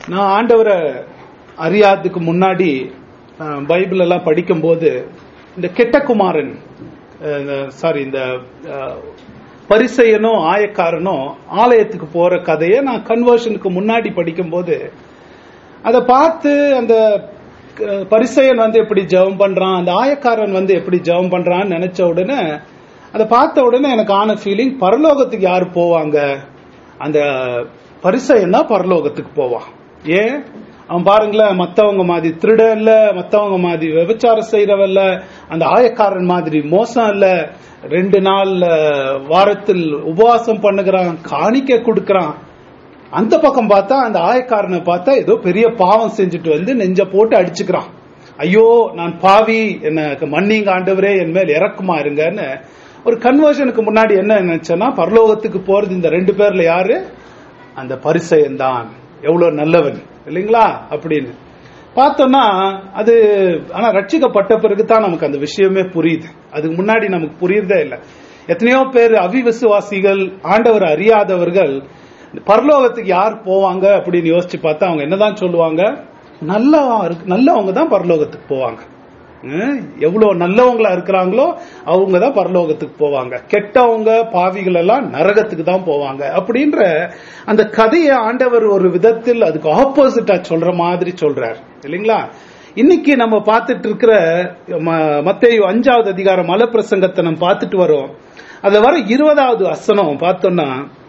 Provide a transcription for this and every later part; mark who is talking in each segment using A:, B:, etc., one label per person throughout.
A: நான் ஆண்டவரை அறியாததுக்கு முன்னாடி அஹ், பைபிள் எல்லாம் படிக்கும்போது இந்த கெட்ட குமாரன் சாரி இந்த அஹ், பரிசெயனும் ஆயக்காரனும் ஆலயத்துக்கு போற கதையை நான் கன்வர்ஷனுக்கு முன்னாடி படிக்கும்போது அதை பார்த்து அந்த அஹ், பரிசேயன் வந்து எப்படி ஜெபம் பண்றான் அந்த ஆயக்காரன் வந்து எப்படி ஜெபம் பண்றான்னு நினைச்ச உடனே அதை பார்த்த உடனே எனக்கு ஆன ஃபீலிங் பரலோகத்துக்கு யாரு போவாங்க அந்த பரிசையன் தான் பரலோகத்துக்கு போவான் ஏன் அவன் பாருங்களேன் மத்தவங்க மாதிரி திருட இல்ல மத்தவங்க மாதிரி விபச்சாரம் செய்யறவ இல்ல அந்த ஆயக்காரன் மாதிரி மோசம் இல்ல ரெண்டு நாள் அஹ், வாரத்தில் உபவாசம் பண்ணுகிறான் காணிக்க கொடுக்கறான் அந்த பக்கம் பார்த்தா அந்த ஆயக்காரனை பார்த்தா ஏதோ பெரிய பாவம் செஞ்சுட்டு வந்து நெஞ்ச போட்டு அடிச்சுக்கிறான் ஐயோ நான் பாவி என்ன மன்னிங்க ஆண்டவரே என் மேல் இறக்குமா இருங்கன்னு ஒரு கன்வர்ஷனுக்கு முன்னாடி என்ன நினைச்சேன்னா பரலோகத்துக்கு போறது இந்த ரெண்டு பேர்ல யாரு அந்த பரிசையன் தான் எவ்வளவு நல்லவன் இல்லைங்களா அப்படின்னு பார்த்தோம்னா அது ஆனா ரட்சிக்கப்பட்ட பிறகு தான் நமக்கு அந்த விஷயமே புரியுது அதுக்கு முன்னாடி நமக்கு புரியுறதே இல்லை எத்தனையோ பேர் அவிவிசுவாசிகள் ஆண்டவர் அறியாதவர்கள் பரலோகத்துக்கு யார் போவாங்க அப்படின்னு யோசிச்சு பார்த்தா அவங்க என்னதான் சொல்லுவாங்க நல்ல நல்லவங்க தான் பரலோகத்துக்கு போவாங்க ஹம், எவ்வளவு நல்லவங்களா இருக்கிறாங்களோ அவங்க தான் பரலோகத்துக்கு போவாங்க கெட்டவங்க பாவிகள் எல்லாம் நரகத்துக்கு தான் போவாங்க அப்படின்ற அந்த கதையை ஆண்டவர் ஒரு விதத்தில் அதுக்கு ஆப்போசிட்டா சொல்ற மாதிரி சொல்றார் இல்லைங்களா இன்னைக்கு நம்ம பார்த்துட்டு இருக்கிற ம- மத்தேயு அஞ்சாவது அதிகாரம் மலப்பிரசங்கத்தை நம்ம பார்த்துட்டு வரோம் அதுல வர இருபதாவது வசனம் பார்த்தோம்னா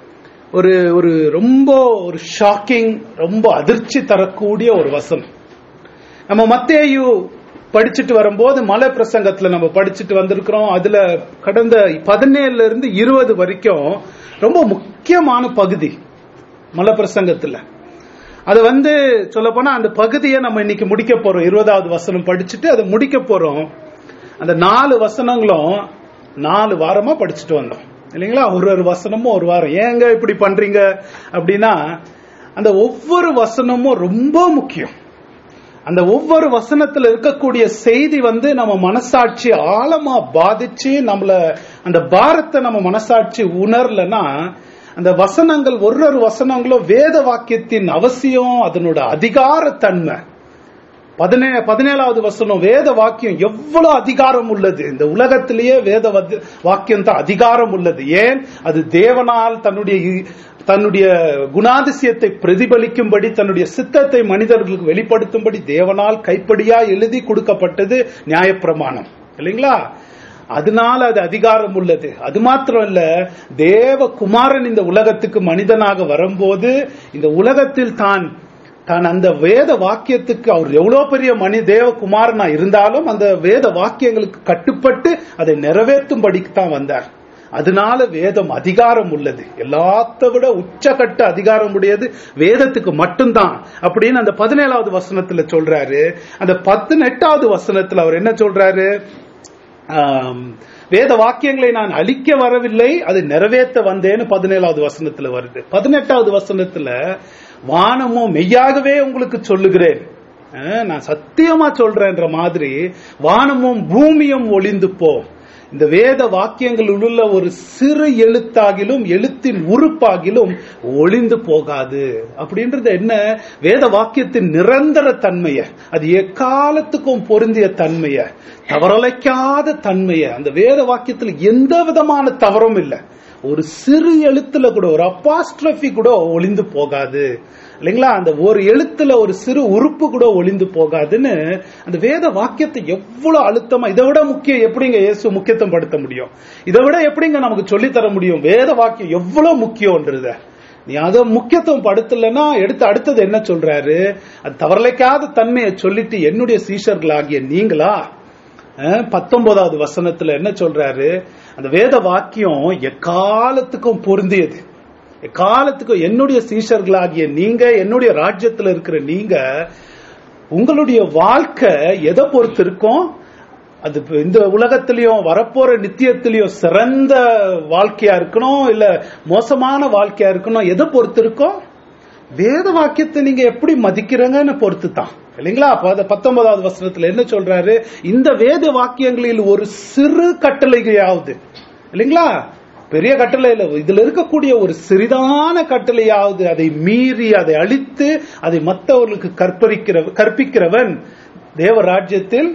A: ஒரு ஒரு ரொம்ப ஒரு ஷாக்கிங் ரொம்ப அதிர்ச்சி தரக்கூடிய ஒரு வசனம் நம்ம மத்தேயு படிச்சுட்டு வரும்போது மலை பிரசங்கத்துல நம்ம படிச்சுட்டு வந்திருக்கிறோம் அதுல கடந்த பதினேழுல இருந்து இருபது வரைக்கும் ரொம்ப முக்கியமான பகுதி மலை பிரசங்கத்துல அது வந்து சொல்ல போனா அந்த பகுதியை நம்ம இன்னைக்கு முடிக்க போறோம் இருபதாவது வசனம் படிச்சுட்டு அதை முடிக்க போறோம் அந்த நாலு வசனங்களும் நாலு வாரமா படிச்சுட்டு வந்தோம் இல்லைங்களா ஒரு ஒரு வசனமும் ஒரு வாரம் ஏங்க இப்படி பண்றீங்க அப்படின்னா அந்த ஒவ்வொரு வசனமும் ரொம்ப முக்கியம் அந்த ஒவ்வொரு வசனத்துல இருக்கக்கூடிய செய்தி வந்து நம்ம மனசாட்சி ஆழமா பாதிச்சு நம்மள அந்த பாரத்தை நம்ம மனசாட்சி உணரலன்னா அந்த வசனங்கள் ஒரு ஒரு வசனங்களும் வேத வாக்கியத்தின் அவசியம் அதனோட அதிகாரத்தன்மை பதினே பதினேழாவது வசனம் வேத வாக்கியம் எவ்வளவு அதிகாரம் உள்ளது இந்த உலகத்திலேயே வேத வத்- வாக்கியம் தான் அதிகாரம் உள்ளது ஏன் அது தேவனால் தன்னுடைய இ- தன்னுடைய குணாதிசயத்தை பிரதிபலிக்கும்படி தன்னுடைய சித்தத்தை மனிதர்களுக்கு வெளிப்படுத்தும்படி தேவனால் கைப்படியா எழுதி கொடுக்கப்பட்டது நியாயப்பிரமாணம் இல்லைங்களா அதனால அது அதிகாரம் உள்ளது அது மாத்திரம் இல்ல தேவ குமாரன் இந்த உலகத்துக்கு மனிதனாக வரும்போது இந்த உலகத்தில் தான் தான் அந்த வேத வாக்கியத்துக்கு அவர் எவ்வளவு பெரிய மணி தேவ குமாரனா இருந்தாலும் அந்த வேத வாக்கியங்களுக்கு கட்டுப்பட்டு அதை நிறைவேற்றும்படிக்கு தான் வந்தார் அதனால வேதம் அதிகாரம் உள்ளது எல்லாத்த விட உச்சகட்ட அதிகாரம் உடையது வேதத்துக்கு மட்டும்தான் அப்படின்னு அந்த பதினேழாவது வசனத்துல சொல்றாரு அந்த பதினெட்டாவது வசனத்துல அவர் என்ன சொல்றாரு ஆம், வேத வாக்கியங்களை நான் அழிக்க வரவில்லை அதை நிறைவேற்ற வந்தேன்னு பதினேழாவது வசனத்துல வருது பதினெட்டாவது வசனத்துல வானமும் மெய்யாகவே உங்களுக்கு சொல்லுகிறேன் அஹ், நான் சத்தியமா சொல்றேன்ற மாதிரி வானமும் பூமியும் ஒளிந்து போ இந்த வேத வாக்கியங்கள் உள்ள ஒரு சிறு எழுத்தாகிலும் எழுத்தின் உறுப்பாகிலும் ஒளிந்து போகாது அப்படின்றது என்ன வேத வாக்கியத்தின் நிரந்தர தன்மைய அது எக்காலத்துக்கும் பொருந்திய தன்மைய தவறலைக்காத தன்மைய அந்த வேத வாக்கியத்தில் எந்த விதமான தவறும் இல்லை ஒரு சிறு எழுத்துல கூட ஒரு அப்பாஸ்ட்ரபி கூட ஒளிந்து போகாது இல்லைங்களா அந்த ஒரு எழுத்துல ஒரு சிறு உறுப்பு கூட ஒளிந்து போகாதுன்னு அந்த வேத வாக்கியத்தை எவ்வளவு அழுத்தமா இதை விட முக்கியம் எப்படிங்க இயேசு முக்கியத்துவம் படுத்த முடியும் இதை விட எப்படிங்க நமக்கு சொல்லித் தர முடியும் வேத வாக்கியம் எவ்வளவு முக்கியம்ன்றத நீ அதை முக்கியத்துவம் படுத்தலைன்னா எடுத்து அடுத்தது என்ன சொல்றாரு அது தவறலைக்காத தன்மையை சொல்லிட்டு என்னுடைய சீஷர்களாகிய நீங்களா அஹ், பத்தொன்பதாவது வசனத்துல என்ன சொல்றாரு அந்த வேத வாக்கியம் எக்காலத்துக்கும் பொருந்தியது எக்காலத்துக்கும் என்னுடைய சீஷர்களாகிய நீங்க என்னுடைய ராஜ்யத்துல இருக்கிற நீங்க உங்களுடைய வாழ்க்கை எதை பொறுத்து இருக்கும் அது இப்ப இந்த உலகத்திலயும் வரப்போற நித்தியத்திலயும் சிறந்த வாழ்க்கையா இருக்கணும் இல்ல மோசமான வாழ்க்கையா இருக்கணும் எதை பொறுத்து இருக்கும் வேத வாக்கியத்தை நீங்க எப்படி மதிக்கிறீங்கன்னு பொறுத்து தான் இல்லைங்களா அப்ப அது பத்தொன்பதாவது வசனத்துல என்ன சொல்றாரு இந்த வேத வாக்கியங்களில் ஒரு சிறு கட்டளையாவது இல்லைங்களா பெரிய கட்டளை இல்ல இதுல இருக்கக்கூடிய ஒரு சிறிதான கட்டளையாவது அதை மீறி அதை அழித்து அதை மற்றவர்களுக்கு கற்பரிக்கிற கற்பிக்கிறவன் தேவ ராஜ்யத்தில்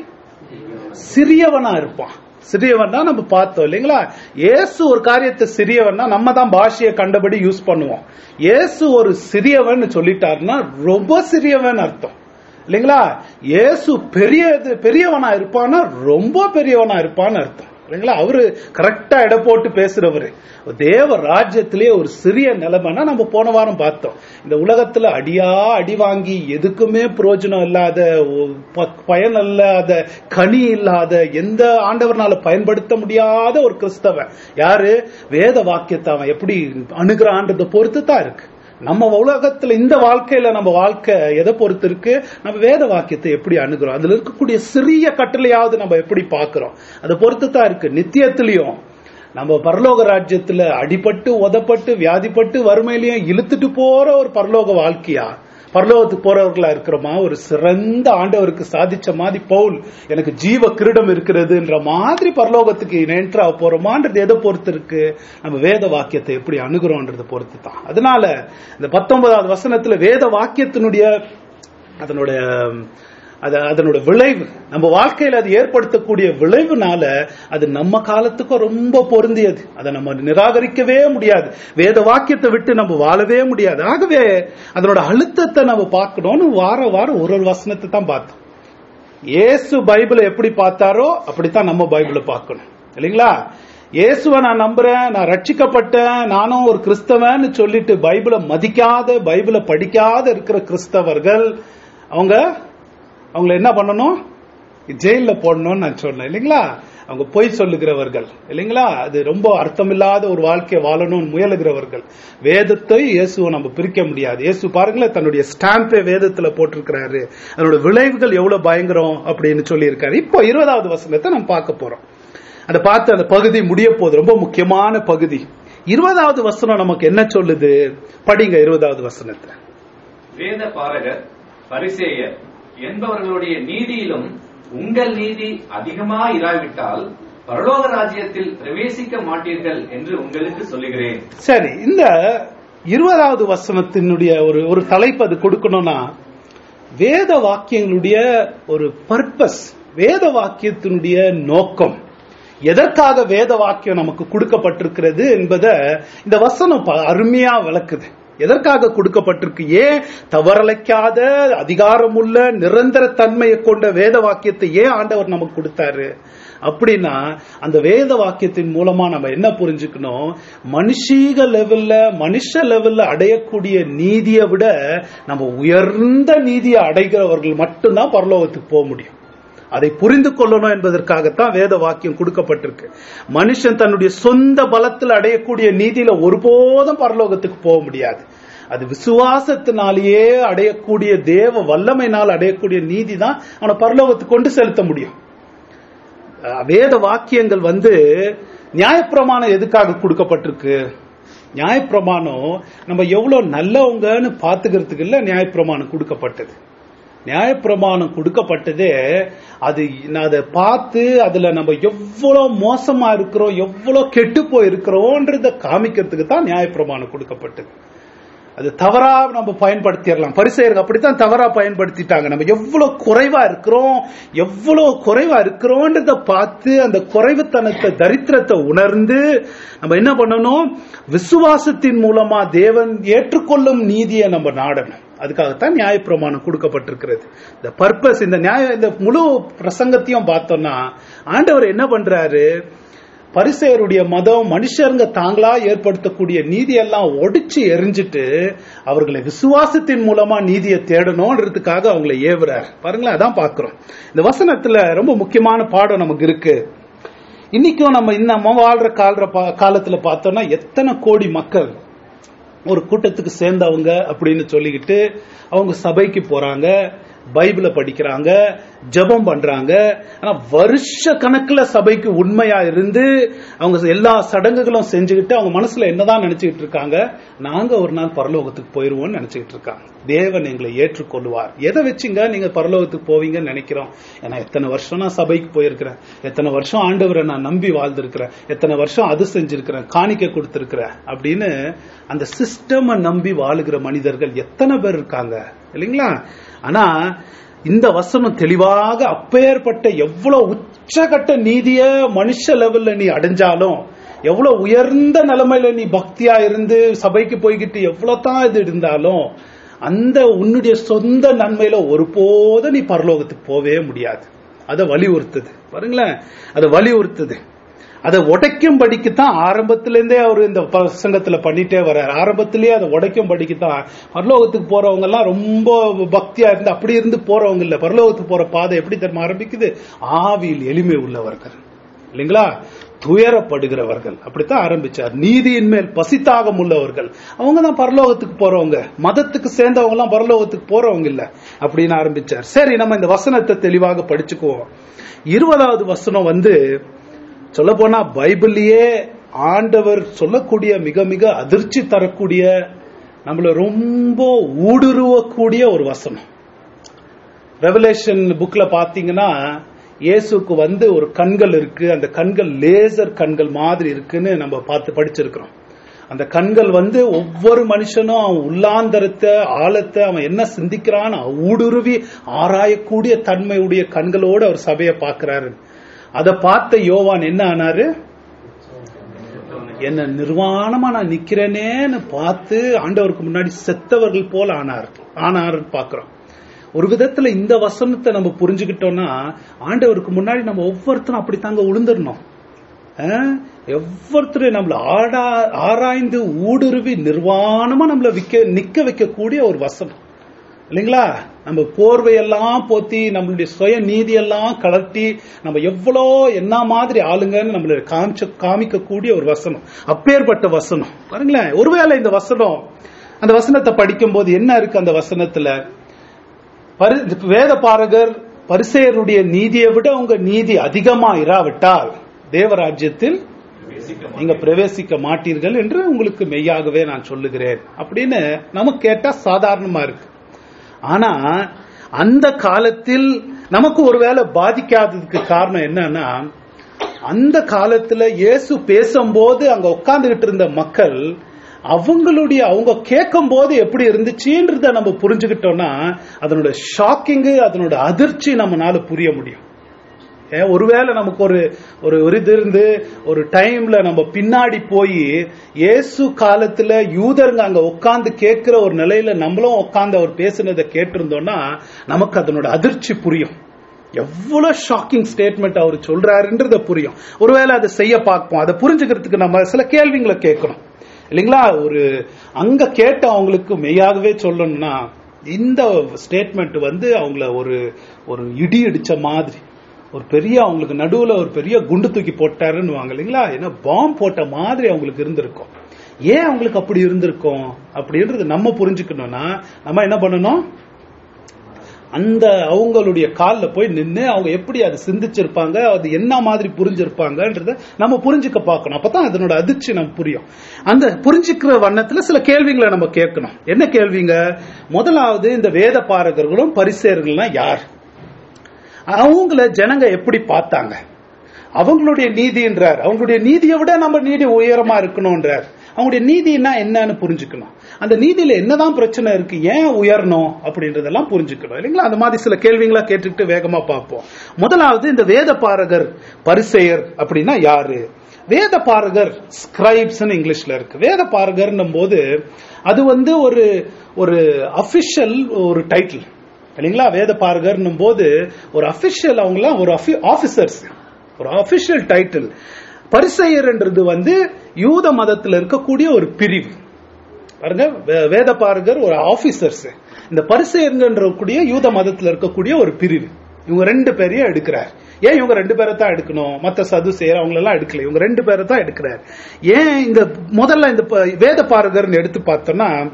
A: சிறியவனா இருப்பான் சிறியவன் தான் நம்ம பார்த்தோம் இல்லைங்களா இயேசு ஒரு காரியத்தை சிறியவன்னா நம்ம தான் பாஷையை கண்டபடி யூஸ் பண்ணுவோம் இயேசு ஒரு சிறியவன் சொல்லிட்டாருன்னா ரொம்ப சிறியவன் அர்த்தம் இல்லைங்களா இயேசு பெரிய பெரியவனா இருப்பான்னா ரொம்ப பெரியவனா இருப்பான்னு அர்த்தம் இல்லைங்களா அவரு கரெக்டா எடை போட்டு பேசுறவரு தேவ ராஜ்யத்திலேயே ஒரு சிறிய நிலைமைன்னா நம்ம போன வாரம் பார்த்தோம் இந்த உலகத்துல அடியா அடி வாங்கி எதுக்குமே பிரயோஜனம் இல்லாத ஒ- ப- பயன் இல்லாத கனி இல்லாத எந்த ஆண்டவர்னால பயன்படுத்த முடியாத ஒரு கிறிஸ்தவன் யாரு வேத வாக்கியத்தை அவன் எப்படி அணுகிறான்றதை பொறுத்து தான் இருக்கு நம்ம உலகத்துல இந்த வாழ்க்கையில நம்ம வாழ்க்கை எதை பொறுத்து இருக்கு நம்ம வேத வாக்கியத்தை எப்படி அணுகிறோம் அதுல இருக்கக்கூடிய சிறிய கட்டளையாவது நம்ம எப்படி பார்க்கிறோம் அதை பொறுத்து தான் இருக்கு நித்தியத்திலையும் நம்ம பரலோக ராஜ்யத்துல அடிபட்டு உதப்பட்டு வியாதிப்பட்டு வறுமையிலையும் இழுத்துட்டு போற ஒரு பரலோக வாழ்க்கையா பரலோகத்துக்கு போறவர்களா இருக்கிறோமா ஒரு சிறந்த ஆண்டவருக்கு சாதிச்ச மாதிரி பவுல் எனக்கு ஜீவ கிரீடம் இருக்கிறதுன்ற மாதிரி பரலோகத்துக்கு என்ட்ரா போறோமான்றது எதை பொறுத்து இருக்கு நம்ம வேத வாக்கியத்தை எப்படி அணுகிறோன்றதை பொறுத்து தான் அதனால இந்த பத்தொன்பதாவது வசனத்துல வேத வாக்கியத்தினுடைய அதனுடைய அது அதனோட விளைவு நம்ம வாழ்க்கையில அது ஏற்படுத்தக்கூடிய விளைவுனால அது நம்ம காலத்துக்கும் ரொம்ப பொருந்தியது அதை நம்ம நிராகரிக்கவே முடியாது வேத வாக்கியத்தை விட்டு நம்ம வாழவே முடியாது ஆகவே அதனோட அழுத்தத்தை நம்ம பார்க்கணும்னு வார வாரம் ஒரு ஒரு வசனத்தை தான் பார்த்தோம் இயேசு பைபிளை எப்படி பார்த்தாரோ அப்படித்தான் நம்ம பைபிளை பார்க்கணும் இல்லைங்களா இயேசுவை நான் நம்புறேன் நான் ரட்சிக்கப்பட்டேன் நானும் ஒரு கிறிஸ்தவன்னு சொல்லிட்டு பைபிளை மதிக்காத பைபிளை படிக்காத இருக்கிற கிறிஸ்தவர்கள் அவங்க அவங்கள என்ன பண்ணணும் ஜெயில போடணும்னு நான் சொன்னேன் இல்லைங்களா அவங்க பொய் சொல்லுகிறவர்கள் இல்லைங்களா அது ரொம்ப அர்த்தமில்லாத ஒரு வாழ்க்கையை வாழணும்னு முயலுகிறவர்கள் வேதத்தை இயேசுவை நம்ம பிரிக்க முடியாது இயேசு பாருங்களேன் தன்னுடைய ஸ்டாம்பை வேதத்துல போட்டிருக்கிறாரு அதனோட விளைவுகள் எவ்வளவு பயங்கரம் அப்படின்னு சொல்லியிருக்காரு இப்போ இருபதாவது வசனத்தை நம்ம பார்க்க போறோம் அதை பார்த்து அந்த பகுதி முடிய போகுது ரொம்ப முக்கியமான பகுதி இருபதாவது வசனம் நமக்கு என்ன சொல்லுது படிங்க இருபதாவது வசனத்தை
B: வேத பாரகர் பரிசேயர் என்பவர்களுடைய நீதியிலும் உங்கள் நீதி அதிகமா இராவிட்டால் பரலோக ராஜ்யத்தில் பிரவேசிக்க மாட்டீர்கள் என்று உங்களுக்கு சொல்லுகிறேன்
A: சரி இந்த இருபதாவது வசனத்தினுடைய ஒரு ஒரு தலைப்பு அது கொடுக்கணும்னா வேத வாக்கியங்களுடைய ஒரு பர்பஸ் வேத வாக்கியத்தினுடைய நோக்கம் எதற்காக வேத வாக்கியம் நமக்கு கொடுக்கப்பட்டிருக்கிறது என்பதை இந்த வசனம் ப- அருமையா விளக்குது எதற்காக கொடுக்கப்பட்டிருக்கு ஏன் தவறலைக்காத அதிகாரமுள்ள நிரந்தர தன்மையை கொண்ட வேத வாக்கியத்தை ஏன் ஆண்டவர் நமக்கு கொடுத்தாரு அப்படின்னா அந்த வேத வாக்கியத்தின் மூலமா நம்ம என்ன புரிஞ்சுக்கணும் மனுஷீக லெவல்ல மனுஷ லெவல்ல அடையக்கூடிய நீதியை விட நம்ம உயர்ந்த நீதியை அடைகிறவர்கள் மட்டும்தான் பரலோகத்துக்கு போக முடியும் அதை புரிந்து கொள்ளணும் என்பதற்காகத்தான் வேத வாக்கியம் கொடுக்கப்பட்டிருக்கு மனுஷன் தன்னுடைய சொந்த பலத்தில் அடையக்கூடிய நீதியில ஒருபோதும் பரலோகத்துக்கு போக முடியாது அது விசுவாசத்தினாலேயே அடையக்கூடிய தேவ வல்லமையினால் அடையக்கூடிய நீதி தான் அவனை பரலோகத்துக்கு கொண்டு செலுத்த முடியும் அஹ் வேத வாக்கியங்கள் வந்து நியாயப்பிரமாணம் எதுக்காக கொடுக்கப்பட்டிருக்கு நியாயப்பிரமாணம் நம்ம எவ்வளவு நல்லவங்கன்னு பாத்துக்கிறதுக்கு இல்ல நியாயப்பிரமாணம் கொடுக்கப்பட்டது நியாயப்பிரமாணம் கொடுக்கப்பட்டதே அது நான் அதை பார்த்து அதுல நம்ம எவ்வளவு மோசமா இருக்கிறோம் எவ்வளவு கெட்டு போய் இருக்கிறோன்றத காமிக்கிறதுக்கு தான் நியாயப்பிரமாணம் கொடுக்கப்பட்டது அது தவறா நம்ம பயன்படுத்திடலாம் பரிசெயர்கள் அப்படித்தான் தவறா பயன்படுத்திட்டாங்க நம்ம எவ்வளவு குறைவா இருக்கிறோம் எவ்வளவு குறைவா இருக்கிறோன்றத பார்த்து அந்த குறைவுத்தனத்தை தரித்திரத்தை உணர்ந்து நம்ம என்ன பண்ணணும் விசுவாசத்தின் மூலமா தேவன் ஏற்றுக்கொள்ளும் நீதியை நம்ம நாடணும் அதுக்காகத்தான் நியாயப்பிரமாணம் கொடுக்கப்பட்டிருக்கிறது இந்த பர்பஸ் இந்த நியாய இந்த முழு பிரசங்கத்தையும் பார்த்தோம்னா ஆண்டவர் என்ன பண்றாரு பரிசெயருடைய மதம் மனுஷருங்க தாங்களா ஏற்படுத்தக்கூடிய நீதியெல்லாம் ஒடிச்சு எரிஞ்சிட்டு அவர்களை விசுவாசத்தின் மூலமா நீதியை தேடணும்ன்றதுக்காக அவங்களை ஏவுறார் பாருங்களேன் அதான் பார்க்கிறோம் இந்த வசனத்துல ரொம்ப முக்கியமான பாடம் நமக்கு இருக்கு இன்னைக்கும் நம்ம இன்னமும் வாழ்ற கால காலத்துல பார்த்தோம்னா எத்தனை கோடி மக்கள் ஒரு கூட்டத்துக்கு சேர்ந்தவங்க அப்படின்னு சொல்லிக்கிட்டு அவங்க சபைக்கு போறாங்க பைபிளை படிக்கிறாங்க ஜெபம் பண்றாங்க ஆனா வருஷ கணக்குல சபைக்கு உண்மையா இருந்து அவங்க எல்லா சடங்குகளும் செஞ்சுக்கிட்டு அவங்க மனசுல என்னதான் நினைச்சுக்கிட்டு இருக்காங்க நாங்க ஒரு நாள் பரலோகத்துக்கு போயிருவோம்னு நினைச்சுக்கிட்டு இருக்காங்க தேவன் எங்களை ஏற்றுக்கொள்வார் எதை வச்சுங்க நீங்க பரலோகத்துக்கு போவீங்கன்னு நினைக்கிறோம் ஏன்னா எத்தனை வருஷம் நான் சபைக்கு போயிருக்கிறேன் எத்தனை வருஷம் ஆண்டவரை நான் நம்பி வாழ்ந்திருக்கிறேன் எத்தனை வருஷம் அது செஞ்சிருக்கிறேன் காணிக்க கொடுத்திருக்கிறேன் அப்படின்னு அந்த சிஸ்டம் நம்பி வாழுகிற மனிதர்கள் எத்தனை பேர் இருக்காங்க இல்லைங்களா ஆனா இந்த வசனம் தெளிவாக அப்பேற்பட்ட எவ்வளவு உச்சகட்ட நீதிய மனுஷ லெவல்ல நீ அடைஞ்சாலும் எவ்வளவு உயர்ந்த நிலைமையில நீ பக்தியா இருந்து சபைக்கு போய்கிட்டு எவ்வளவு தான் இது இருந்தாலும் அந்த உன்னுடைய சொந்த நன்மையில ஒருபோதும் நீ பரலோகத்துக்கு போவே முடியாது அதை வலியுறுத்துது பாருங்களேன் அதை வலியுறுத்துது அதை உடைக்கும் படிக்குத்தான் ஆரம்பத்திலேருந்தே அவர் இந்த பிரசங்கத்துல பண்ணிட்டே வர்றார் ஆரம்பத்திலேயே அதை உடைக்கும் படிக்குத்தான் பரலோகத்துக்கு போறவங்க எல்லாம் ரொம்ப பக்தியா இருந்து அப்படி இருந்து போறவங்க இல்ல பரலோகத்துக்கு போற பாதை எப்படி தெரியுமா ஆரம்பிக்குது ஆவியில் எளிமை உள்ளவர்கள் இல்லைங்களா துயரப்படுகிறவர்கள் அப்படித்தான் ஆரம்பிச்சார் நீதியின் மேல் பசித்தாகம் உள்ளவர்கள் அவங்க தான் பரலோகத்துக்கு போறவங்க மதத்துக்கு சேர்ந்தவங்க எல்லாம் பரலோகத்துக்கு போறவங்க இல்ல அப்படின்னு ஆரம்பிச்சார் சரி நம்ம இந்த வசனத்தை தெளிவாக படிச்சுக்குவோம் இருபதாவது வசனம் வந்து சொல்ல போனா பைபிள்லயே ஆண்டவர் சொல்லக்கூடிய மிக மிக அதிர்ச்சி தரக்கூடிய நம்மள ரொம்ப ஊடுருவக்கூடிய ஒரு வசனம் ரெவலேஷன் புக்ல பாத்தீங்கன்னா இயேசுக்கு வந்து ஒரு கண்கள் இருக்கு அந்த கண்கள் லேசர் கண்கள் மாதிரி இருக்குன்னு நம்ம பார்த்து படிச்சிருக்கிறோம் அந்த கண்கள் வந்து ஒவ்வொரு மனுஷனும் அவன் உள்ளாந்தரத்தை ஆழத்தை அவன் என்ன சிந்திக்கிறான்னு ஊடுருவி ஆராயக்கூடிய தன்மையுடைய கண்களோடு அவர் சபையை பார்க்கிறாரு அதை பார்த்த யோவான் என்ன ஆனாரு என்ன நிர்வாணமா நான் நிக்கிறேனேன்னு பார்த்து ஆண்டவருக்கு முன்னாடி செத்தவர்கள் போல ஆனார் ஆனார் பாக்குறோம் ஒரு விதத்துல இந்த வசனத்தை நம்ம புரிஞ்சுக்கிட்டோம்னா ஆண்டவருக்கு முன்னாடி நம்ம ஒவ்வொருத்தரும் அப்படித்தாங்க உளுந்துடணும் ஒவ்வொருத்தரும் நம்மள ஆடா ஆராய்ந்து ஊடுருவி நிர்வாணமா நம்மள விக்க நிக்க வைக்கக்கூடிய ஒரு வசனம் இல்லைங்களா நம்ம போர்வையெல்லாம் போத்தி நம்மளுடைய சுய நீதியெல்லாம் கலட்டி நம்ம எவ்வளோ என்ன மாதிரி ஆளுங்கன்னு நம்மள காமிச்ச காமிக்கக்கூடிய ஒரு வசனம் அப்பேற்பட்ட வசனம் பாருங்களேன் ஒருவேளை இந்த வசனம் அந்த வசனத்தை படிக்கும் போது என்ன இருக்கு அந்த வசனத்துல வேத பாரகர் பரிசெயருடைய நீதியை விட உங்க நீதி அதிகமா இராவிட்டால் தேவராஜ்யத்தில் நீங்க பிரவேசிக்க மாட்டீர்கள் என்று உங்களுக்கு மெய்யாகவே நான் சொல்லுகிறேன் அப்படின்னு நமக்கு கேட்டா சாதாரணமா இருக்கு ஆனா அந்த காலத்தில் நமக்கு ஒருவேளை பாதிக்காததுக்கு காரணம் என்னன்னா அந்த காலத்துல இயேசு பேசும்போது அங்க உட்கார்ந்துகிட்டு இருந்த மக்கள் அவங்களுடைய அவங்க கேட்கும் போது எப்படி இருந்துச்சுன்றத நம்ம புரிஞ்சுக்கிட்டோம்னா அதனோட ஷாக்கிங்கு அதனோட அதிர்ச்சி நம்மளால புரிய முடியும் ஒருவேளை நமக்கு ஒரு ஒரு ஒரு இது இருந்து ஒரு டைம்ல நம்ம பின்னாடி போய் இயேசு காலத்துல யூதருங்க அங்க உட்கார்ந்து கேட்கிற ஒரு நிலையில நம்மளும் உட்கார்ந்து அவர் பேசுனதை கேட்டிருந்தோம்னா நமக்கு அதனோட அதிர்ச்சி புரியும் எவ்வளவு ஷாக்கிங் ஸ்டேட்மெண்ட் அவர் சொல்றாருன்றத புரியும் ஒருவேளை அதை செய்ய பார்ப்போம் அதை புரிஞ்சுக்கிறதுக்கு நம்ம சில கேள்விங்களை கேட்கணும் இல்லைங்களா ஒரு அங்க கேட்ட அவங்களுக்கு மெய்யாகவே சொல்லணும்னா இந்த ஸ்டேட்மெண்ட் வந்து அவங்கள ஒரு ஒரு இடி அடிச்ச மாதிரி ஒரு பெரிய அவங்களுக்கு நடுவுல ஒரு பெரிய குண்டு தூக்கி போட்டாருன்னு வாங்க இல்லைங்களா ஏன்னா பாம்பு போட்ட மாதிரி அவங்களுக்கு இருந்திருக்கும் ஏன் அவங்களுக்கு அப்படி இருந்திருக்கும் அப்படின்றது நம்ம புரிஞ்சுக்கணும்னா நம்ம என்ன பண்ணணும் அந்த அவங்களுடைய காலில் போய் நின்று அவங்க எப்படி அதை சிந்திச்சிருப்பாங்க அது என்ன மாதிரி புரிஞ்சிருப்பாங்கன்றத நம்ம புரிஞ்சுக்க பார்க்கணும் அப்பதான் அதனோட அதிர்ச்சி நம்ம புரியும் அந்த புரிஞ்சுக்கிற வண்ணத்துல சில கேள்விகளை நம்ம கேட்கணும் என்ன கேள்விங்க முதலாவது இந்த வேத பாரகர்களும் பரிசேர்கள்லாம் யார் அவங்கள ஜனங்க எப்படி பார்த்தாங்க அவங்களுடைய நீதின்றார் அவங்களுடைய நீதியை விட நம்ம நீதி உயரமா இருக்கணும்ன்றார் அவங்களுடைய நீதினா என்னன்னு புரிஞ்சுக்கணும் அந்த நீதியில என்னதான் பிரச்சனை இருக்கு ஏன் உயரணும் அப்படின்றதெல்லாம் புரிஞ்சுக்கணும் இல்லைங்களா அந்த மாதிரி சில கேள்விங்களா கேட்டுக்கிட்டு வேகமா பார்ப்போம் முதலாவது இந்த வேத பாரகர் பரிசெயர் அப்படின்னா யாரு வேத பாரகர் ஸ்கிரைப்ஸ் இங்கிலீஷ்ல இருக்கு வேத பாரகர்னும் போது அது வந்து ஒரு ஒரு அபிஷியல் ஒரு டைட்டில் இல்லைங்களா வேத பாரகர்னும் போது ஒரு அபிஷியல் அவங்களாம் ஒரு ஆபீசர்ஸ் ஒரு அபிஷியல் டைட்டில் பரிசெயர்ன்றது வந்து யூத மதத்தில் இருக்கக்கூடிய ஒரு பிரிவு பாருங்க வேத பாரகர் ஒரு ஆபீசர்ஸ் இந்த பரிசெயர்கின்ற கூடிய யூத மதத்தில் இருக்கக்கூடிய ஒரு பிரிவு இவங்க ரெண்டு பேரையும் எடுக்கிறார் ஏன் இவங்க ரெண்டு பேரை தான் எடுக்கணும் மத்த சது செய்யற அவங்க எல்லாம் எடுக்கல இவங்க ரெண்டு பேரை தான் எடுக்கிறார் ஏன் இந்த முதல்ல இந்த வேத பாரகர்னு எடுத்து பார்த்தோம்னா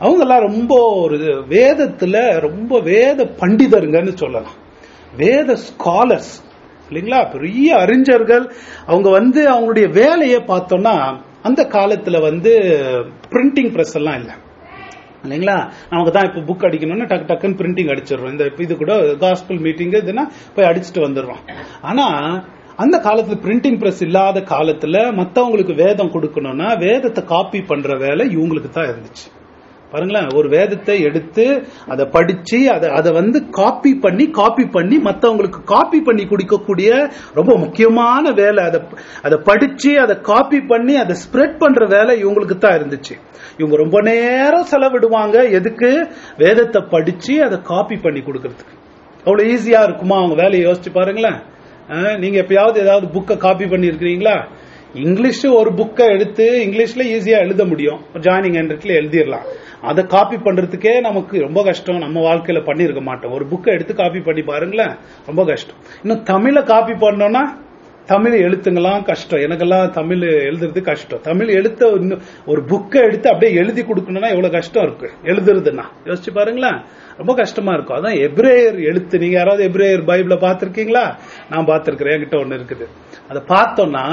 A: அவங்க எல்லாம் ரொம்ப ஒரு வேதத்துல ரொம்ப வேத பண்டிதருங்கன்னு சொல்லலாம் வேத ஸ்காலர்ஸ் இல்லைங்களா பெரிய அறிஞர்கள் அவங்க வந்து அவங்களுடைய வேலையை பார்த்தோம்னா அந்த காலத்துல வந்து பிரிண்டிங் பிரஸ் எல்லாம் இல்லை இல்லைங்களா நமக்கு தான் இப்போ புக் அடிக்கணும்னு டக்கு டக்குன்னு பிரிண்டிங் அடிச்சிடுறோம் இந்த இது கூட காஸ்பிள் மீட்டிங் இதுனா போய் அடிச்சுட்டு வந்துடுறோம் ஆனா அந்த காலத்துல பிரிண்டிங் பிரஸ் இல்லாத காலத்துல மத்தவங்களுக்கு வேதம் கொடுக்கணும்னா வேதத்தை காப்பி பண்ற வேலை இவங்களுக்கு தான் இருந்துச்சு பாருங்களேன் ஒரு வேதத்தை எடுத்து அதை படிச்சு அதை அதை வந்து காப்பி பண்ணி காப்பி பண்ணி மத்தவங்களுக்கு காப்பி பண்ணி கொடுக்கக்கூடிய ரொம்ப முக்கியமான வேலை அதை அதை படிச்சு அதை காப்பி பண்ணி அதை ஸ்ப்ரெட் பண்ற வேலை இவங்களுக்கு தான் இருந்துச்சு இவங்க ரொம்ப நேரம் செலவிடுவாங்க எதுக்கு வேதத்தை படிச்சு அதை காப்பி பண்ணி கொடுக்கறதுக்கு அவ்வளவு ஈஸியா இருக்குமா அவங்க வேலையை யோசிச்சு பாருங்களேன் அஹ், நீங்க எப்பயாவது ஏதாவது புக்கை காப்பி பண்ணி இருக்கிறீங்களா இங்கிலீஷ் ஒரு புக்கை எடுத்து இங்கிலீஷ்ல ஈஸியா எழுத முடியும் ஜாயினிங் ஹேண்ட்ரிட்ல எழுதிடலாம் அதை காப்பி பண்றதுக்கே நமக்கு ரொம்ப கஷ்டம் நம்ம வாழ்க்கையில பண்ணியிருக்க மாட்டோம் ஒரு புக்கை எடுத்து காப்பி பண்ணி பாருங்களேன் ரொம்ப கஷ்டம் இன்னும் தமிழை காப்பி பண்ணோம்னா தமிழ் எழுத்துங்கெல்லாம் கஷ்டம் எனக்கெல்லாம் தமிழ் எழுதுறது கஷ்டம் தமிழ் எழுத்த இன்னும் ஒரு புக்கை எடுத்து அப்படியே எழுதி கொடுக்கணும்னா எவ்வளவு கஷ்டம் இருக்கு எழுதுறதுன்னா யோசிச்சு பாருங்களேன் ரொம்ப கஷ்டமா இருக்கும் அதான் எப்ரேயர் எழுத்து நீங்க யாராவது எப்ரேயர் பைபிள பார்த்திருக்கீங்களா நான் பார்த்திருக்கிறேன் என்கிட்ட ஒண்ணு இருக்குது அதை பார்த்தோம்னா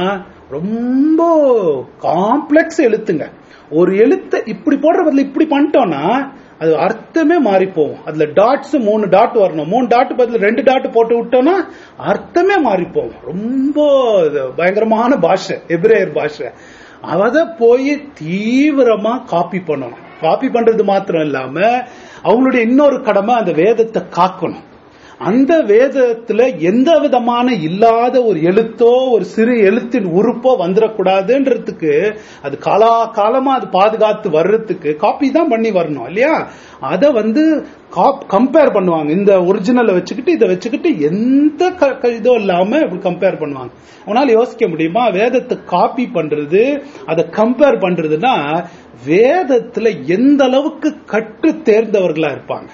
A: ரொம்ப காம்ப்ளெக்ஸ் எழுத்துங்க ஒரு எழுத்தை இப்படி போடுற பதில் இப்படி பண்ணிட்டோம்னா அது அர்த்தமே மாறி போகும் அதுல டாட்ஸ் மூணு டாட் வரணும் மூணு டாட் பதில் ரெண்டு டாட் போட்டு விட்டோம்னா அர்த்தமே மாறி போகும் ரொம்ப இது பயங்கரமான பாஷை எபிரேயர் பாஷை அத போய் தீவிரமா காப்பி பண்ணணும் காப்பி பண்றது மாத்திரம் இல்லாம அவங்களுடைய இன்னொரு கடமை அந்த வேதத்தை காக்கணும் அந்த வேதத்துல எந்த விதமான இல்லாத ஒரு எழுத்தோ ஒரு சிறு எழுத்தின் உறுப்போ வந்துடக்கூடாதுன்றதுக்கு அது காலா காலமா அது பாதுகாத்து வர்றதுக்கு காப்பி தான் பண்ணி வரணும் இல்லையா அத வந்து கம்பேர் பண்ணுவாங்க இந்த ஒரிஜினலை வச்சுக்கிட்டு இதை வச்சுக்கிட்டு எந்த க- க- இதுவும் இல்லாம இப்படி கம்பேர் பண்ணுவாங்க அவனால யோசிக்க முடியுமா வேதத்தை காப்பி பண்றது அதை கம்பேர் பண்றதுன்னா வேதத்துல எந்த அளவுக்கு கற்று தேர்ந்தவர்களா இருப்பாங்க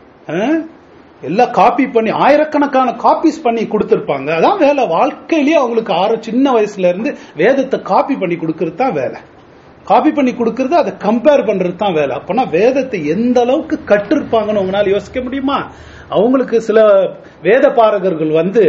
A: ஆ? எல்லாம் காப்பி பண்ணி ஆயிரக்கணக்கான காப்பீஸ் பண்ணி கொடுத்திருப்பாங்க அதான் வேலை வாழ்க்கையிலேயே அவங்களுக்கு ஆறு சின்ன வயசுல இருந்து வேதத்தை காப்பி பண்ணி கொடுக்கறது தான் வேலை காப்பி பண்ணி கொடுக்கறது அதை கம்பேர் பண்றது தான் வேலை அப்பனா வேதத்தை எந்த அளவுக்கு கற்றிருப்பாங்கன்னு உங்களால யோசிக்க முடியுமா அவங்களுக்கு சில வேத பாரகர்கள் வந்து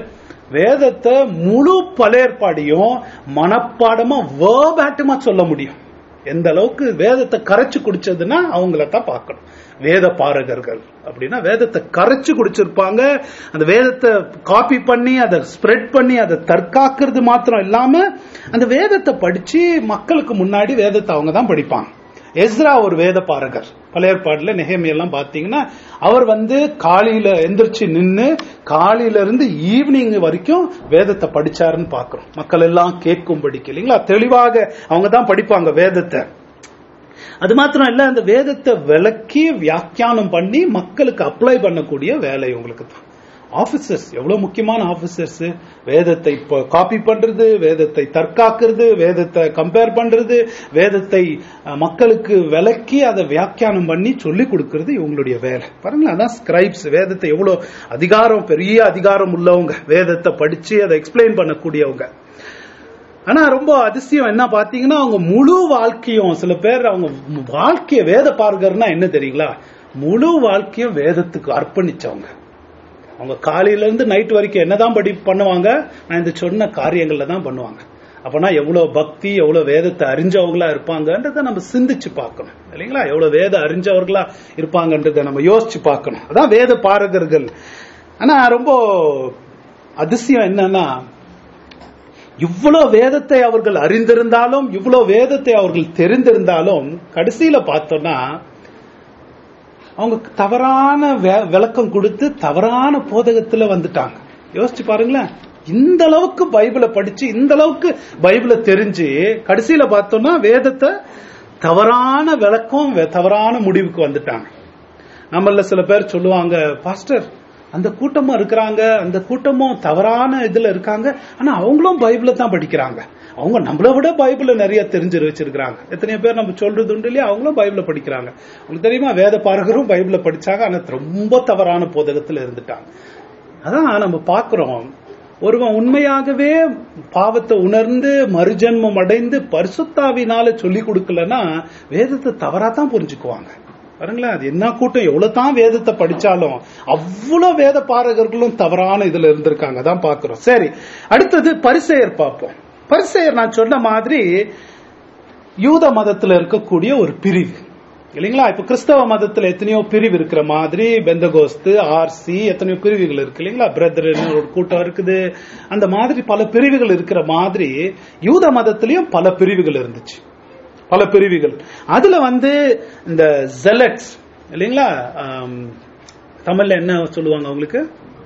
A: வேதத்தை முழு பழையற்பாடியும் மனப்பாடமா வேர்பேட்டமா சொல்ல முடியும் எந்த அளவுக்கு வேதத்தை கரைச்சு குடிச்சதுன்னா அவங்கள தான் பார்க்கணும் வேத பாரகர்கள் அப்படின்னா வேதத்தை கரைச்சு குடிச்சிருப்பாங்க அந்த வேதத்தை காப்பி பண்ணி அதை ஸ்ப்ரெட் பண்ணி அதை தற்காக்கிறது மாத்திரம் இல்லாம அந்த வேதத்தை படிச்சு மக்களுக்கு முன்னாடி வேதத்தை அவங்க தான் படிப்பாங்க எஸ்ரா ஒரு வேத பாரகர் பழைய ஏற்பாடுல நெஹேமியெல்லாம் பாத்தீங்கன்னா அவர் வந்து காலையில எந்திரிச்சு நின்னு காலையில இருந்து ஈவினிங் வரைக்கும் வேதத்தை படிச்சாருன்னு பாக்குறோம் மக்கள் எல்லாம் கேட்கும்படிக்கு இல்லைங்களா தெளிவாக அவங்க தான் படிப்பாங்க வேதத்தை அது மாத்திரம் இல்ல அந்த வேதத்தை விளக்கி வியாக்கியானம் பண்ணி மக்களுக்கு அப்ளை பண்ணக்கூடிய வேலை உங்களுக்கு தான் ஆபீசர்ஸ் எவ்வளவு முக்கியமான ஆபீசர்ஸ் வேதத்தை இப்போ காப்பி பண்றது வேதத்தை தற்காக்கிறது வேதத்தை கம்பேர் பண்றது வேதத்தை அஹ், மக்களுக்கு விளக்கி அதை வியாக்கியானம் பண்ணி சொல்லி கொடுக்கிறது இவங்களுடைய வேலை பாருங்களேன் அதான் ஸ்கிரைப்ஸ் வேதத்தை எவ்வளவு அதிகாரம் பெரிய அதிகாரம் உள்ளவங்க வேதத்தை படிச்சு அதை எக்ஸ்பிளைன் பண்ணக்கூடியவங்க ஆனா ரொம்ப அதிசயம் என்ன பாத்தீங்கன்னா அவங்க முழு வாழ்க்கையும் சில பேர் அவங்க வாழ்க்கைய வேத பார்க்கறனா என்ன தெரியுங்களா முழு வாழ்க்கையும் வேதத்துக்கு அர்ப்பணிச்சவங்க அவங்க காலையில இருந்து நைட் வரைக்கும் என்னதான் படி பண்ணுவாங்க நான் இந்த சொன்ன காரியங்கள்ல தான் பண்ணுவாங்க அப்பனா எவ்வளவு பக்தி எவ்வளவு வேதத்தை அறிஞ்சவங்களா இருப்பாங்கன்றத நம்ம சிந்திச்சு பார்க்கணும் இல்லைங்களா எவ்வளவு வேத அறிஞ்சவர்களா இருப்பாங்கன்றத நம்ம யோசிச்சு பார்க்கணும் அதான் வேத பாரகர்கள் ஆனா ரொம்ப அதிசயம் என்னன்னா இவ்வளவு வேதத்தை அவர்கள் அறிந்திருந்தாலும் இவ்வளவு வேதத்தை அவர்கள் தெரிந்திருந்தாலும் கடைசியில பார்த்தோம்னா அவங்க தவறான வே- விளக்கம் கொடுத்து தவறான போதகத்துல வந்துட்டாங்க யோசிச்சு பாருங்களேன் இந்த அளவுக்கு பைபிளை படிச்சு இந்த அளவுக்கு பைபிளை தெரிஞ்சு கடைசியில பார்த்தோம்னா வேதத்தை தவறான விளக்கம் வே- தவறான முடிவுக்கு வந்துட்டாங்க நம்மள சில பேர் சொல்லுவாங்க பாஸ்டர் அந்த கூட்டமா இருக்கிறாங்க அந்த கூட்டமும் தவறான இதுல இருக்காங்க ஆனா அவங்களும் பைபிளை தான் படிக்கிறாங்க அவங்க நம்மளை விட பைபிள நிறைய தெரிஞ்சு வச்சிருக்காங்க எத்தனையோ பேர் நம்ம சொல்றது உண்டு இல்லையா அவங்களும் பைபிள படிக்கிறாங்க உங்களுக்கு தெரியுமா வேத பாரகரும் பைபிள படிச்சாங்க ஆனா ரொம்ப தவறான போதகத்துல இருந்துட்டாங்க அதான் நம்ம பாக்குறோம் ஒருவன் உண்மையாகவே பாவத்தை உணர்ந்து மறுஜன்மம் அடைந்து பரிசுத்தாவினால சொல்லி கொடுக்கலன்னா வேதத்தை தவறா தான் புரிஞ்சுக்குவாங்க பாருங்களேன் அது என்ன கூட்டம் எவ்வளவு தான் வேதத்தை படிச்சாலும் அவ்வளவு வேத பாரகர்களும் தவறான இதுல இருந்திருக்காங்க தான் பாக்குறோம் சரி அடுத்தது பரிசெயர் பார்ப்போம் பரிசெயர் நான் சொன்ன மாதிரி யூத மதத்துல இருக்கக்கூடிய ஒரு பிரிவு இல்லைங்களா இப்ப கிறிஸ்தவ மதத்துல எத்தனையோ பிரிவு இருக்கிற மாதிரி பெந்தகோஸ்து ஆர்சி எத்தனையோ பிரிவுகள் இருக்கு இல்லைங்களா பிரதர்னு ஒரு கூட்டம் இருக்குது அந்த மாதிரி பல பிரிவுகள் இருக்கிற மாதிரி யூத மதத்திலயும் பல பிரிவுகள் இருந்துச்சு பல பிரிவுகள் அதுல வந்து இந்த ஜெலட்ஸ் இல்லைங்களா ஆம், தமிழ்ல என்ன சொல்லுவாங்க அவங்களுக்கு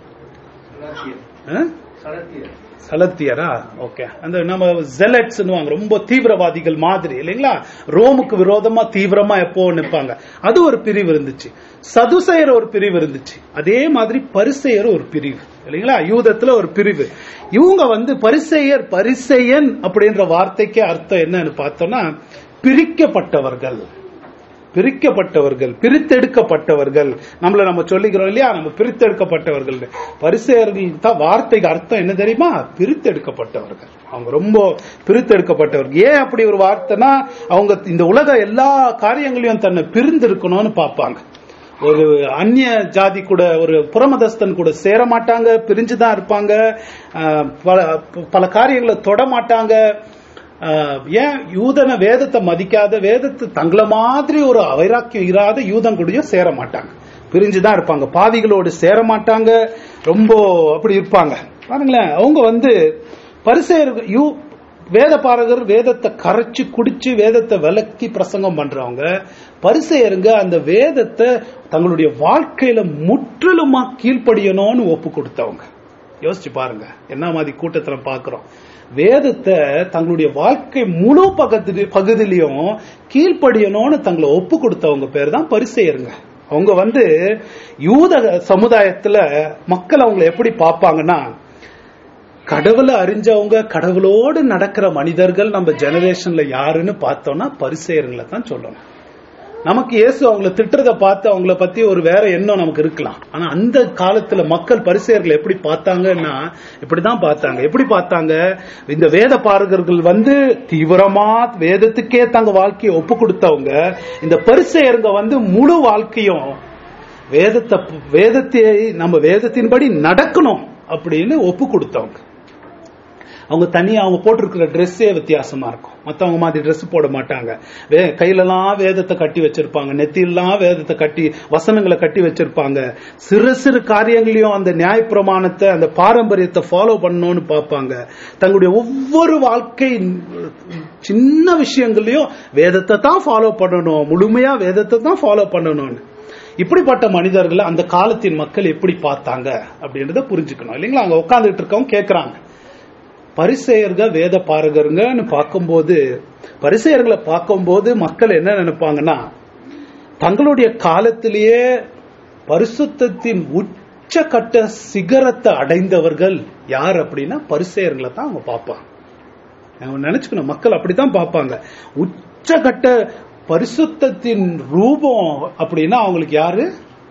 A: ஆ? சலத்தியரா ஓகே அந்த நம்ம ஜெலட்ஸ் ரொம்ப தீவிரவாதிகள் மாதிரி இல்லைங்களா ரோமுக்கு விரோதமா தீவிரமா எப்போ நிப்பாங்க அது ஒரு பிரிவு இருந்துச்சு சதுசெயர் ஒரு பிரிவு இருந்துச்சு அதே மாதிரி பரிசெயர் ஒரு பிரிவு இல்லைங்களா யூதத்துல ஒரு பிரிவு இவங்க வந்து பரிசெயர் பரிசெயன் அப்படின்ற வார்த்தைக்கு அர்த்தம் என்னன்னு பார்த்தோம்னா பிரிக்கப்பட்டவர்கள் பிரிக்கப்பட்டவர்கள் பிரித்தெடுக்கப்பட்டவர்கள் நம்மள நம்ம சொல்லிக்கிறோம் இல்லையா நம்ம பிரித்தெடுக்கப்பட்டவர்கள் பரிசெயர்கள் தான் வார்த்தைக்கு அர்த்தம் என்ன தெரியுமா பிரித்தெடுக்கப்பட்டவர்கள் அவங்க ரொம்ப பிரித்தெடுக்கப்பட்டவர்கள் ஏன் அப்படி ஒரு வார்த்தைனா அவங்க இந்த உலக எல்லா காரியங்களையும் தன்னை பிரிந்திருக்கணும்னு பார்ப்பாங்க ஒரு அந்நிய ஜாதி கூட ஒரு புறமதஸ்தன் கூட சேர மாட்டாங்க பிரிஞ்சுதான் இருப்பாங்க ஆஹ் பல பல காரியங்களை தொட மாட்டாங்க ஆஹ் ஏன் யூதன வேதத்தை மதிக்காத வேதத்தை தங்கள மாதிரி ஒரு வைராக்கியம் இராத யூதன் கூடயும் சேர மாட்டாங்க பிரிஞ்சுதான் இருப்பாங்க பாவிகளோடு சேர மாட்டாங்க ரொம்ப அப்படி இருப்பாங்க பாருங்களேன் அவங்க வந்து பரிசெயர் யூ வேத பாரகர் வேதத்தை கரைச்சு குடிச்சு வேதத்தை விலக்கி பிரசங்கம் பண்றவங்க பரிசெயருங்க அந்த வேதத்தை தங்களுடைய வாழ்க்கையில முற்றிலுமா கீழ்ப்படியணும்னு ஒப்பு கொடுத்தவங்க யோசிச்சு பாருங்க என்ன மாதிரி கூட்டத்துல பாக்குறோம் வேதத்தை தங்களுடைய வாழ்க்கை முழு பக்கத்து பகுதியிலையும் கீழ்ப்படியணும்னு தங்களை ஒப்பு கொடுத்தவங்க பேர் தான் பரிசெயருங்க அவங்க வந்து யூத சமுதாயத்துல மக்கள் அவங்களை எப்படி பார்ப்பாங்கன்னா கடவுளை அறிஞ்சவங்க கடவுளோடு நடக்கிற மனிதர்கள் நம்ம ஜெனரேஷன்ல யாருன்னு பார்த்தோம்னா பரிசெயருங்களை தான் சொல்லணும் நமக்கு இயேசு அவங்கள திட்டுறத பார்த்து அவங்கள பத்தி ஒரு வேற எண்ணம் நமக்கு இருக்கலாம் ஆனா அந்த காலத்துல மக்கள் பரிசெயர்களை எப்படி பார்த்தாங்கன்னா இப்படிதான் பார்த்தாங்க எப்படி பார்த்தாங்க இந்த வேத பாரகர்கள் வந்து தீவிரமா வேதத்துக்கே தங்க வாழ்க்கையை ஒப்பு கொடுத்தவங்க இந்த பரிசெயருங்க வந்து முழு வாழ்க்கையும் வேதத்தை வேதத்தை நம்ம வேதத்தின்படி நடக்கணும் அப்படின்னு ஒப்பு கொடுத்தவங்க அவங்க தனியா அவங்க போட்டிருக்கிற ட்ரெஸ்ஸே வித்தியாசமா இருக்கும் மத்தவங்க மாதிரி Dress போட மாட்டாங்க வே கையிலலாம் வேதத்தை கட்டி வச்சிருப்பாங்க நெத்தியெல்லாம் வேதத்தை கட்டி வசனங்களை கட்டி வச்சிருப்பாங்க சிறு சிறு காரியங்களையும் அந்த நியாயப்பிரமாணத்தை அந்த பாரம்பரியத்தை ஃபாலோ பண்ணணும்னு பார்ப்பாங்க தங்களுடைய ஒவ்வொரு வாழ்க்கை சின்ன விஷயங்களையும் வேதத்தை தான் ஃபாலோ பண்ணணும் முழுமையா வேதத்தை தான் ஃபாலோ பண்ணணும்னு இப்படிப்பட்ட மனிதர்களை அந்த காலத்தின் மக்கள் எப்படி பார்த்தாங்க அப்படின்றத புரிஞ்சுக்கணும் இல்லைங்களா அங்க உட்கார்ந்துட்டு இருக்கவங்க கேட்கறாங்க பரிசெயர்க வேத பாரகருங்கன்னு பார்க்கும்போது பரிசெயர்களை பார்க்கும்போது மக்கள் என்ன நினைப்பாங்கன்னா தங்களுடைய காலத்திலேயே பரிசுத்தத்தின் உச்சக்கட்ட சிகரத்தை அடைந்தவர்கள் யார் அப்படின்னா பரிசெயர்களை தான் அவங்க பார்ப்பாங்க அவங்க நினைச்சுக்கணும் மக்கள் அப்படித்தான் பார்ப்பாங்க உச்சகட்ட பரிசுத்தத்தின் ரூபம் அப்படின்னா அவங்களுக்கு யாரு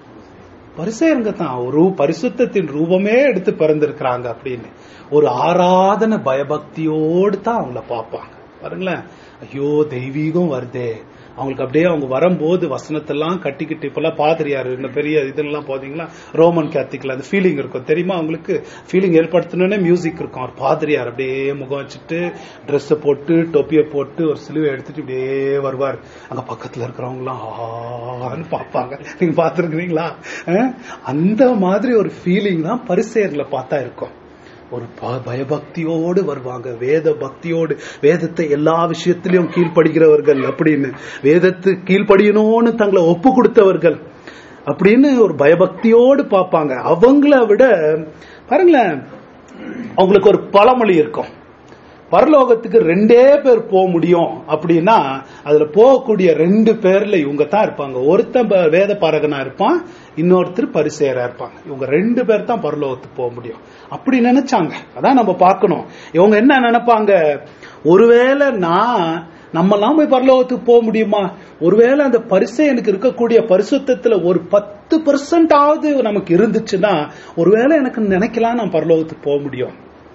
A: பரிசேருங்க தான் ஒரு பரிசுத்தத்தின் ரூபமே எடுத்து பிறந்திருக்கிறாங்க அப்படின்னு ஒரு ஆராதன பயபக்தியோடு தான் அவங்கள பார்ப்பாங்க பாருங்களேன் ஐயோ தெய்வீகம் வருதே அவங்களுக்கு அப்படியே அவங்க வரும்போது வசனத்தெல்லாம் கட்டிக்கிட்டு இப்பெல்லாம் பாதிரியாரு இந்த பெரிய இதெல்லாம் பாத்தீங்களா ரோமன் கேத்திக்ல அந்த ஃபீலிங் இருக்கும் தெரியுமா அவங்களுக்கு ஃபீலிங் ஏற்படுத்தணும்னே மியூசிக் இருக்கும் அவர் பாதிரியார் அப்படியே முகம் வச்சுட்டு ட்ரெஸ் போட்டு டொப்பியை போட்டு ஒரு சிலுவை எடுத்துட்டு இப்படியே வருவார் அங்க பக்கத்துல இருக்கிறவங்க எல்லாம் ஆன்னு பார்ப்பாங்க நீங்க பாத்துருக்கீங்களா அந்த மாதிரி ஒரு ஃபீலிங் தான் பரிசேர்ல பார்த்தா இருக்கும் ஒரு ப- பயபக்தியோடு வருவாங்க வேத பக்தியோடு வேதத்தை எல்லா விஷயத்திலையும் கீழ்ப்படுகிறவர்கள் அப்படின்னு வேதத்து கீழ்ப்படியணும்னு தங்களை ஒப்பு கொடுத்தவர்கள் அப்படின்னு ஒரு பயபக்தியோடு பார்ப்பாங்க அவங்கள விட பாருங்களேன் அவங்களுக்கு ஒரு பழமொழி இருக்கும் பரலோகத்துக்கு ரெண்டே பேர் போக முடியும் அப்படின்னா அதுல போகக்கூடிய ரெண்டு பேர்ல இவங்க தான் இருப்பாங்க ஒருத்தன் ப- வேத பாரகனா இருப்பான் இன்னொருத்தர் பரிசேரா இருப்பாங்க இவங்க ரெண்டு பேர் தான் பரலோகத்துக்கு போக முடியும் அப்படி நினைச்சாங்க அதான் நம்ம பார்க்கணும் இவங்க என்ன நினைப்பாங்க ஒருவேளை நான் நம்மலாம் போய் பரலோகத்துக்கு போக முடியுமா ஒருவேளை அந்த பரிசை எனக்கு இருக்கக்கூடிய பரிசுத்தத்துல ஒரு பத்து பெர்சன்ட் ஆவது நமக்கு இருந்துச்சுன்னா ஒருவேளை எனக்கு நினைக்கலாம் நான் பரலோகத்துக்கு போக முடியும்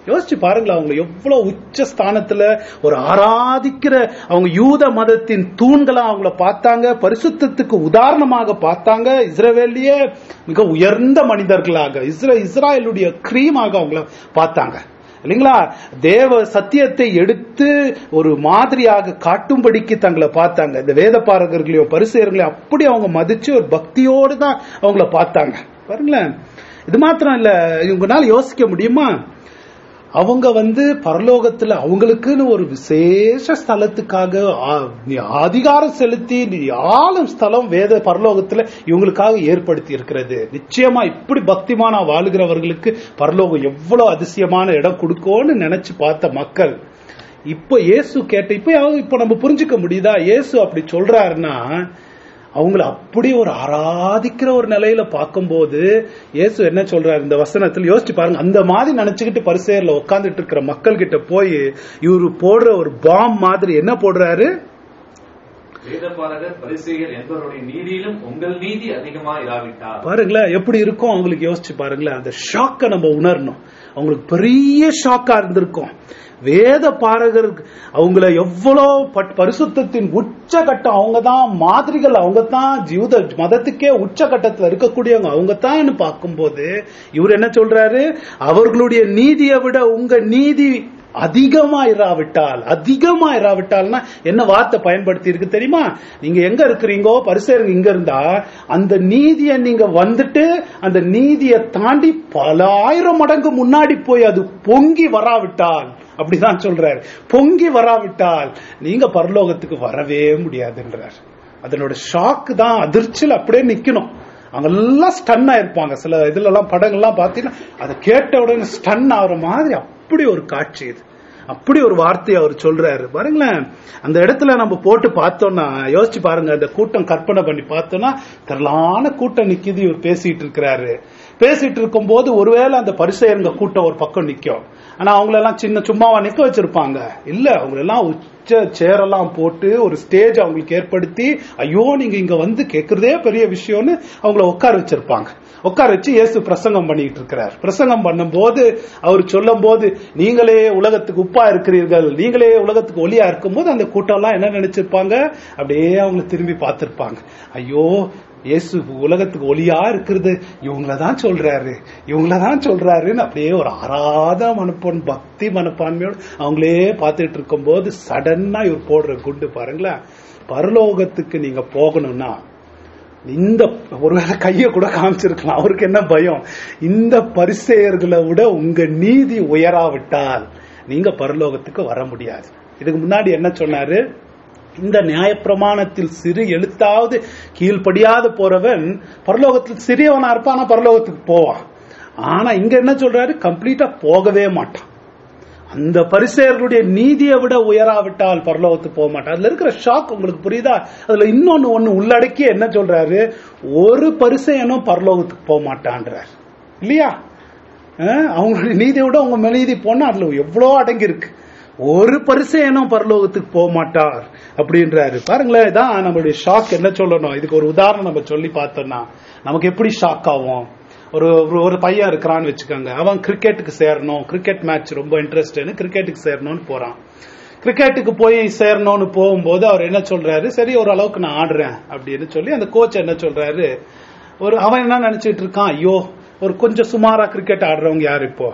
A: யோசிச்சு பாருங்களேன் அவங்க எவ்வளவு உச்ச ஸ்தானத்துல ஒரு ஆராதிக்கிற அவங்க யூத மதத்தின் தூண்களா அவங்கள பார்த்தாங்க பரிசுத்தத்துக்கு உதாரணமாக பார்த்தாங்க இஸ்ரவேலியே மிக உயர்ந்த மனிதர்களாக இஸ்ரே இஸ்ராயலுடைய கிரீமாக அவங்கள பார்த்தாங்க இல்லைங்களா தேவ சத்தியத்தை எடுத்து ஒரு மாதிரியாக காட்டும்படிக்கு தங்களை பார்த்தாங்க இந்த வேத பாரகர்களையும் பரிசெயர்களையும் அப்படி அவங்க மதிச்சு ஒரு பக்தியோடு தான் அவங்கள பார்த்தாங்க பாருங்களேன் இது மாத்திரம் இல்ல இவங்கனால யோசிக்க முடியுமா அவங்க வந்து பரலோகத்துல அவங்களுக்குன்னு ஒரு விசேஷ ஸ்தலத்துக்காக ஆ- அதிகாரம் செலுத்தி ஆளும் ஸ்தலம் வேத பரலோகத்துல இவங்களுக்காக ஏற்படுத்தி இருக்கிறது நிச்சயமா இப்படி பக்திமானா வாழுகிறவர்களுக்கு பரலோகம் எவ்வளவு அதிசயமான இடம் கொடுக்கும்னு நினைச்சு பார்த்த மக்கள் இப்ப இயேசு கேட்ட இப்ப யாவது இப்ப நம்ம புரிஞ்சுக்க முடியுதா இயேசு அப்படி சொல்றாருன்னா அவங்கள அப்படி ஒரு ஆராதிக்கிற ஒரு நிலையில பார்க்கும்போது இயேசு என்ன சொல்றாரு இந்த வசனத்தில் யோசிச்சு பாருங்க அந்த மாதிரி நினைச்சுக்கிட்டு பரிசேர்ல உட்கார்ந்துட்டு இருக்கிற மக்கள் கிட்ட போய் இவரு போடுற ஒரு பாம் மாதிரி என்ன போடுறாரு
B: வேதபாரகர் பரிசெயர் என்பவருடைய நீதியிலும் உங்கள் நீதி அதிகமா இராவிட்டால்
A: பாருங்களேன் எப்படி இருக்கும் அவங்களுக்கு யோசிச்சு பாருங்களேன் அந்த ஷாக்கை நம்ம உணரணும் அவங்களுக்கு பெரிய ஷாக்கா இருந்திருக்கும் வேத பாரகர் அவங்கள எவ்வளோ பட்- பரிசுத்தத்தின் உச்சகட்டம் அவங்க தான் மாதிரிகள் அவங்க தான் ஜீவத மதத்துக்கே உச்சகட்டத்தில் இருக்கக்கூடியவங்க அவங்க தான் பார்க்கும்போது இவர் என்ன சொல்றாரு அவர்களுடைய நீதியை விட உங்க நீதி அதிகமா இராவிட்டால் அதிகமா இராவிட்டால்னா என்ன வார்த்தை பயன்படுத்தி இருக்கு தெரியுமா நீங்க எங்க இருக்கிறீங்கோ பரிசேருங்க இங்க இருந்தா அந்த நீதியை நீங்க வந்துட்டு அந்த நீதியை தாண்டி பல ஆயிரம் மடங்கு முன்னாடி போய் அது பொங்கி வராவிட்டால் அப்படிதான் சொல்றாரு பொங்கி வராவிட்டால் நீங்க பரலோகத்துக்கு வரவே முடியாதுன்றார் அதனோட ஷாக் தான் அதிர்ச்சியில் அப்படியே நிக்கணும் அவங்க எல்லாம் ஸ்டன் ஆயிருப்பாங்க சில இதுல எல்லாம் படங்கள்லாம் பார்த்தீங்கன்னா அதை கேட்ட உடனே ஸ்டன் ஆகுற மாதிரி அப்படி ஒரு காட்சி இது அப்படி ஒரு வார்த்தையை அவர் சொல்றாரு பாருங்களேன் அந்த இடத்துல நம்ம போட்டு பார்த்தோம்னா யோசிச்சு பாருங்க அந்த கூட்டம் கற்பனை பண்ணி பார்த்தோம்னா திரளான கூட்டம் நிக்குது இவர் பேசிட்டு இருக்கிறாரு பேசிட்டு இருக்கும்போது ஒருவேளை அந்த பரிசெயருங்க கூட்டம் ஒரு பக்கம் நிக்கும் ஆனா அவங்களெல்லாம் சின்ன சும்மாவா நிக்க வச்சிருப்பாங்க இல்ல அவங்களெல்லாம் உச்ச சேரெல்லாம் போட்டு ஒரு ஸ்டேஜ் அவங்களுக்கு ஏற்படுத்தி ஐயோ நீங்க இங்க வந்து கேக்குறதே பெரிய விஷயம்னு அவங்கள உட்கார வச்சிருப்பாங்க உட்கார வச்சு இயேசு பிரசங்கம் பண்ணிட்டு இருக்கிறார் பிரசங்கம் பண்ணும்போது அவர் சொல்லும் போது நீங்களே உலகத்துக்கு உப்பா இருக்கிறீர்கள் நீங்களே உலகத்துக்கு ஒளியா இருக்கும்போது அந்த கூட்டம் எல்லாம் என்ன நினைச்சிருப்பாங்க அப்படியே அவங்க திரும்பி பார்த்திருப்பாங்க ஐயோ இயேசு உலகத்துக்கு ஒளியா இருக்கிறது இவங்கள தான் சொல்றாரு இவங்கள தான் சொல்றாருன்னு அப்படியே ஒரு ஆராத மனப்பான் பக்தி மனப்பான்மையோடு அவங்களே பார்த்துட்டு இருக்கும்போது சடனா இவர் போடுற குண்டு பாருங்களேன் பரலோகத்துக்கு நீங்க போகணும்னா இந்த ஒருவேளை கைய கூட காமிச்சிருக்கலாம் அவருக்கு என்ன பயம் இந்த பரிசெயர்களை விட உங்க நீதி உயராவிட்டால் நீங்க பரலோகத்துக்கு வர முடியாது இதுக்கு முன்னாடி என்ன சொன்னாரு இந்த நியாயப்பிரமாணத்தில் சிறு எழுத்தாவது கீழ்ப்படியாது போறவன் பரலோகத்தில் சிறியவனா இருப்பான் ஆனா பரலோகத்துக்கு போவான் ஆனா இங்க என்ன சொல்றாரு கம்ப்ளீட்டா போகவே மாட்டான் அந்த பரிசெயர்களுடைய நீதியை விட உயராவிட்டால் பரலோகத்துக்கு போக மாட்டான் அதுல இருக்கிற ஷாக் உங்களுக்கு புரியுதா அதுல இன்னொன்னு ஒண்ணு உள்ளடக்கி என்ன சொல்றாரு ஒரு பரிசெயனும் பரலோகத்துக்கு போக மாட்டான்றார் இல்லையா அஹ், அவங்களுடைய நீதியை விட உங்க நீதி போனா அதுல எவ்வளோ அடங்கி இருக்கு ஒரு பரிசெயனும் பரலோகத்துக்கு போக மாட்டார் அப்படின்றாரு பாருங்களேன் இதான் நம்மளுடைய ஷாக் என்ன சொல்லணும் இதுக்கு ஒரு உதாரணம் நம்ம சொல்லி பார்த்தோம்னா நமக்கு எப்படி ஷாக் ஆகும் ஒரு ஒரு- ஒரு பையன் இருக்கிறான்னு வச்சுக்கோங்க அவன் கிரிக்கெட்டுக்கு சேரணும் கிரிக்கெட் மேட்ச் ரொம்ப இன்ட்ரெஸ்ட்னு கிரிக்கெட்டுக்கு சேரணும்னு போறான் கிரிக்கெட்டுக்கு போய் சேரணும்னு போகும்போது அவர் என்ன சொல்றாரு சரி ஒரு அளவுக்கு நான் ஆடுறேன் அப்படின்னு சொல்லி அந்த கோச் என்ன சொல்றாரு ஒரு அவன் என்ன நினைச்சிட்டு இருக்கான் ஐயோ ஒரு கொஞ்சம் சுமாரா கிரிக்கெட் ஆடுறவங்க யார் இப்போ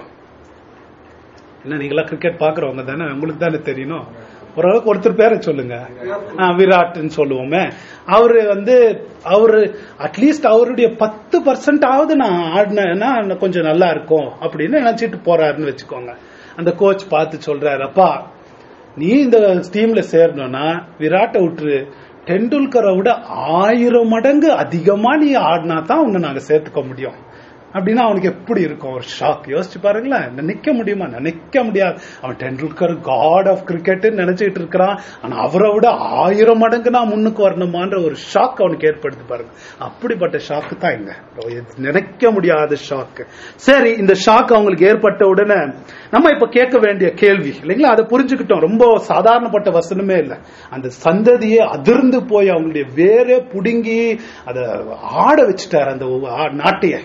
A: என்ன நீங்களா கிரிக்கெட் பாக்குறவங்க தானே உங்களுக்கு தானே தெரியணும் ஓரளவுக்கு ஒருத்தர் பேரை சொல்லுங்க ஆ, விராட்னு சொல்லுவோமே அவரு வந்து அவரு அட்லீஸ்ட் அவருடைய பத்து பர்சன்ட் ஆவது நான் ஆடினேன்னா இன்னும் கொஞ்சம் நல்லா இருக்கும் அப்படின்னு நினைச்சிட்டு போறாருன்னு வச்சுக்கோங்க அந்த கோச் பார்த்து சொல்றாரு அப்பா நீ இந்த டீம்ல சேரணும்னா விராட்டை விட்டுரு டெண்டுல்கரை விட ஆயிரம் மடங்கு அதிகமா நீ ஆடினா தான் உன்னை நாங்க சேர்த்துக்க முடியும் அப்படின்னா அவனுக்கு எப்படி இருக்கும் ஒரு ஷாக் யோசிச்சு பாருங்களேன் நினைக்க முடியுமா நினைக்க முடியாது அவன் டெண்டுல்கர் காட் ஆஃப் கிரிக்கெட் நினைச்சிட்டு இருக்கிறான் ஆனா அவரை விட ஆயிரம் மடங்கு நான் முன்னுக்கு வரணுமான்ற ஒரு ஷாக் அவனுக்கு ஏற்படுத்தி பாருங்க அப்படிப்பட்ட ஷாக்கு தான் இங்க நினைக்க முடியாத ஷாக் சரி இந்த ஷாக் அவங்களுக்கு ஏற்பட்ட உடனே நம்ம இப்ப கேட்க வேண்டிய கேள்வி இல்லைங்களா அதை புரிஞ்சுக்கிட்டோம் ரொம்ப சாதாரணப்பட்ட வசனமே இல்லை அந்த சந்ததியே அதிர்ந்து போய் அவங்களுடைய வேரே புடுங்கி அதை ஆட வச்சுட்டார் அந்த ஆ- நாட்டையே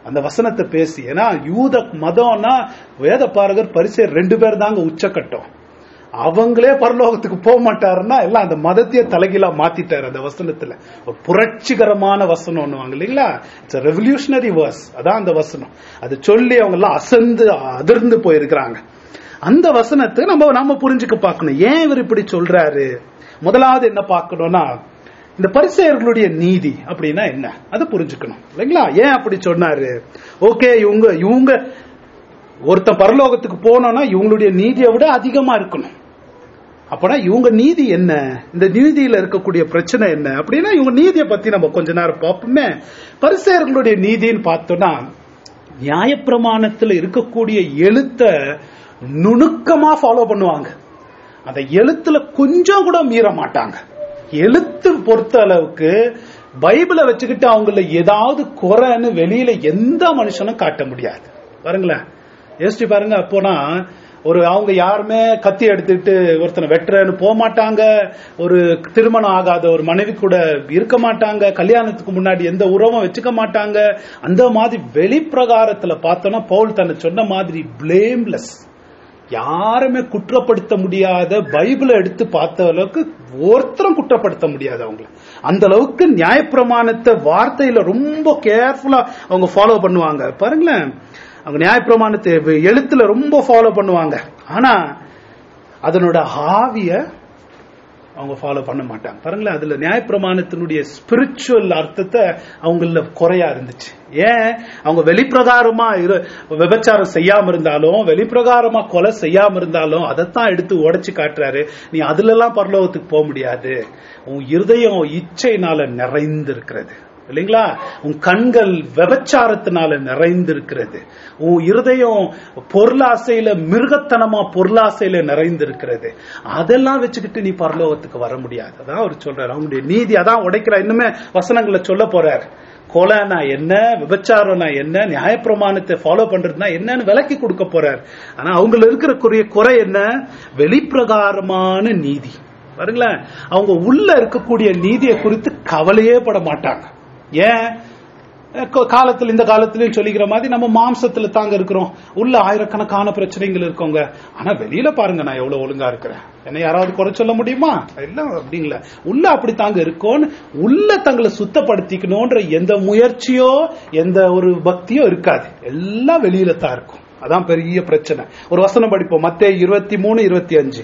A: அந்த வசனத்தை பேசி ஏன்னா யூத மதம்னா வேத பாரகர் பரிசை ரெண்டு பேர் தாங்க உச்சக்கட்டம் அவங்களே பரலோகத்துக்கு போக மாட்டாருன்னா எல்லாம் அந்த மதத்தையே தலைகீழா மாத்திட்டாரு அந்த வசனத்துல ஒரு புரட்சிகரமான வசனம் ஒண்ணுவாங்க இல்லைங்களா இட்ஸ் ரெவல்யூஷனரி வேர்ஸ் அதான் அந்த வசனம் அது சொல்லி அவங்க எல்லாம் அசந்து அதிர்ந்து போயிருக்கிறாங்க அந்த வசனத்தை நம்ம நம்ம புரிஞ்சுக்க பார்க்கணும் ஏன் இவர் இப்படி சொல்றாரு முதலாவது என்ன பார்க்கணும்னா இந்த பரிசெயர்களுடைய நீதி அப்படின்னா என்ன அதை புரிஞ்சுக்கணும் இல்லைங்களா ஏன் அப்படி சொன்னாரு ஓகே இவங்க இவங்க ஒருத்தன் பரலோகத்துக்கு போனோம்னா இவங்களுடைய நீதியை விட அதிகமா இருக்கணும் அப்பனா இவங்க நீதி என்ன இந்த நீதியில இருக்கக்கூடிய பிரச்சனை என்ன அப்படின்னா இவங்க நீதியை பத்தி நம்ம கொஞ்ச நேரம் பார்ப்போமே பரிசெயர்களுடைய நீதின்னு பார்த்தோம்னா நியாயப்பிரமாணத்துல இருக்கக்கூடிய எழுத்த நுணுக்கமா ஃபாலோ பண்ணுவாங்க அந்த எழுத்துல கொஞ்சம் கூட மீற மாட்டாங்க எழுத்து பொறுத்த அளவுக்கு பைபிளை வச்சுக்கிட்டு அவங்கள ஏதாவது குறைன்னு வெளியில எந்த மனுஷனும் காட்ட முடியாது பாருங்களேன் யோசிச்சு பாருங்க அப்போனா ஒரு அவங்க யாருமே கத்தி எடுத்துட்டு ஒருத்தனை வெட்டுறன்னு போக மாட்டாங்க ஒரு திருமணம் ஆகாத ஒரு மனைவி கூட இருக்க மாட்டாங்க கல்யாணத்துக்கு முன்னாடி எந்த உறவும் வச்சுக்க மாட்டாங்க அந்த மாதிரி வெளிப்பிரகாரத்துல பார்த்தோம்னா பவுல் தன்னை சொன்ன மாதிரி பிளேம்லெஸ் யாருமே குற்றப்படுத்த முடியாத பைபிளை எடுத்து பார்த்த அளவுக்கு ஒருத்தரும் குற்றப்படுத்த முடியாது அவங்கள அந்த அளவுக்கு நியாயப்பிரமாணத்தை வார்த்தையில ரொம்ப கேர்ஃபுல்லா அவங்க ஃபாலோ பண்ணுவாங்க பாருங்களேன் அவங்க நியாயப்பிரமாணத்தை எழுத்துல ரொம்ப ஃபாலோ பண்ணுவாங்க ஆனா அதனோட ஆவிய அவங்க ஃபாலோ பண்ண மாட்டாங்க பாருங்களேன் அதுல நியாயப்பிரமாணத்தினுடைய ஸ்பிரிச்சுவல் அர்த்தத்தை அவங்கள குறையா இருந்துச்சு ஏன் அவங்க வெளிப்பிரகாரமா இரு விபச்சாரம் செய்யாம இருந்தாலும் வெளிப்பிரகாரமா கொலை செய்யாம இருந்தாலும் அதைத்தான் எடுத்து உடைச்சு காட்டுறாரு நீ அதுல எல்லாம் பரலோகத்துக்கு போக முடியாது உன் இருதயம் இச்சையினால நிறைந்து இருக்கிறது இல்லைங்களா உன் கண்கள் விபச்சாரத்தினால நிறைந்திருக்கிறது உன் இருதயம் பொருளாசையில மிருகத்தனமா பொருளாசையில நிறைந்திருக்கிறது அதெல்லாம் வச்சுக்கிட்டு நீ பரலோகத்துக்கு வர முடியாது அதான் அவர் சொல்றாரு அவனுடைய நீதி அதான் உடைக்கிற இன்னுமே வசனங்களை சொல்ல போறாரு கொலைனா என்ன விபச்சாரம்னா என்ன நியாயப்பிரமாணத்தை ஃபாலோ பண்றதுனா என்னன்னு விளக்கி கொடுக்க போறாரு ஆனா அவங்கள இருக்கிற குறைய குறை என்ன வெளிப்பிரகாரமான நீதி பாருங்களேன் அவங்க உள்ள இருக்கக்கூடிய நீதியை குறித்து கவலையே பட மாட்டாங்க ஏன் காலத்துல இந்த காலத்திலயும் சொல்லிக்கிற மாதிரி நம்ம மாம்சத்துல தாங்க இருக்கிறோம் உள்ள ஆயிரக்கணக்கான பிரச்சனைகள் இருக்கோங்க ஆனா வெளியில பாருங்க நான் எவ்வளவு ஒழுங்கா இருக்கிறேன் என்ன யாராவது குறை சொல்ல முடியுமா எல்லாம் அப்படிங்கள உள்ள அப்படி தாங்க இருக்கோன்னு உள்ள தங்களை சுத்தப்படுத்திக்கணும்ன்ற எந்த முயற்சியோ எந்த ஒரு பக்தியோ இருக்காது எல்லாம் வெளியில தான் இருக்கும் அதான் பெரிய பிரச்சனை ஒரு வசனம் படிப்போம் மத்திய இருபத்தி மூணு இருபத்தி அஞ்சு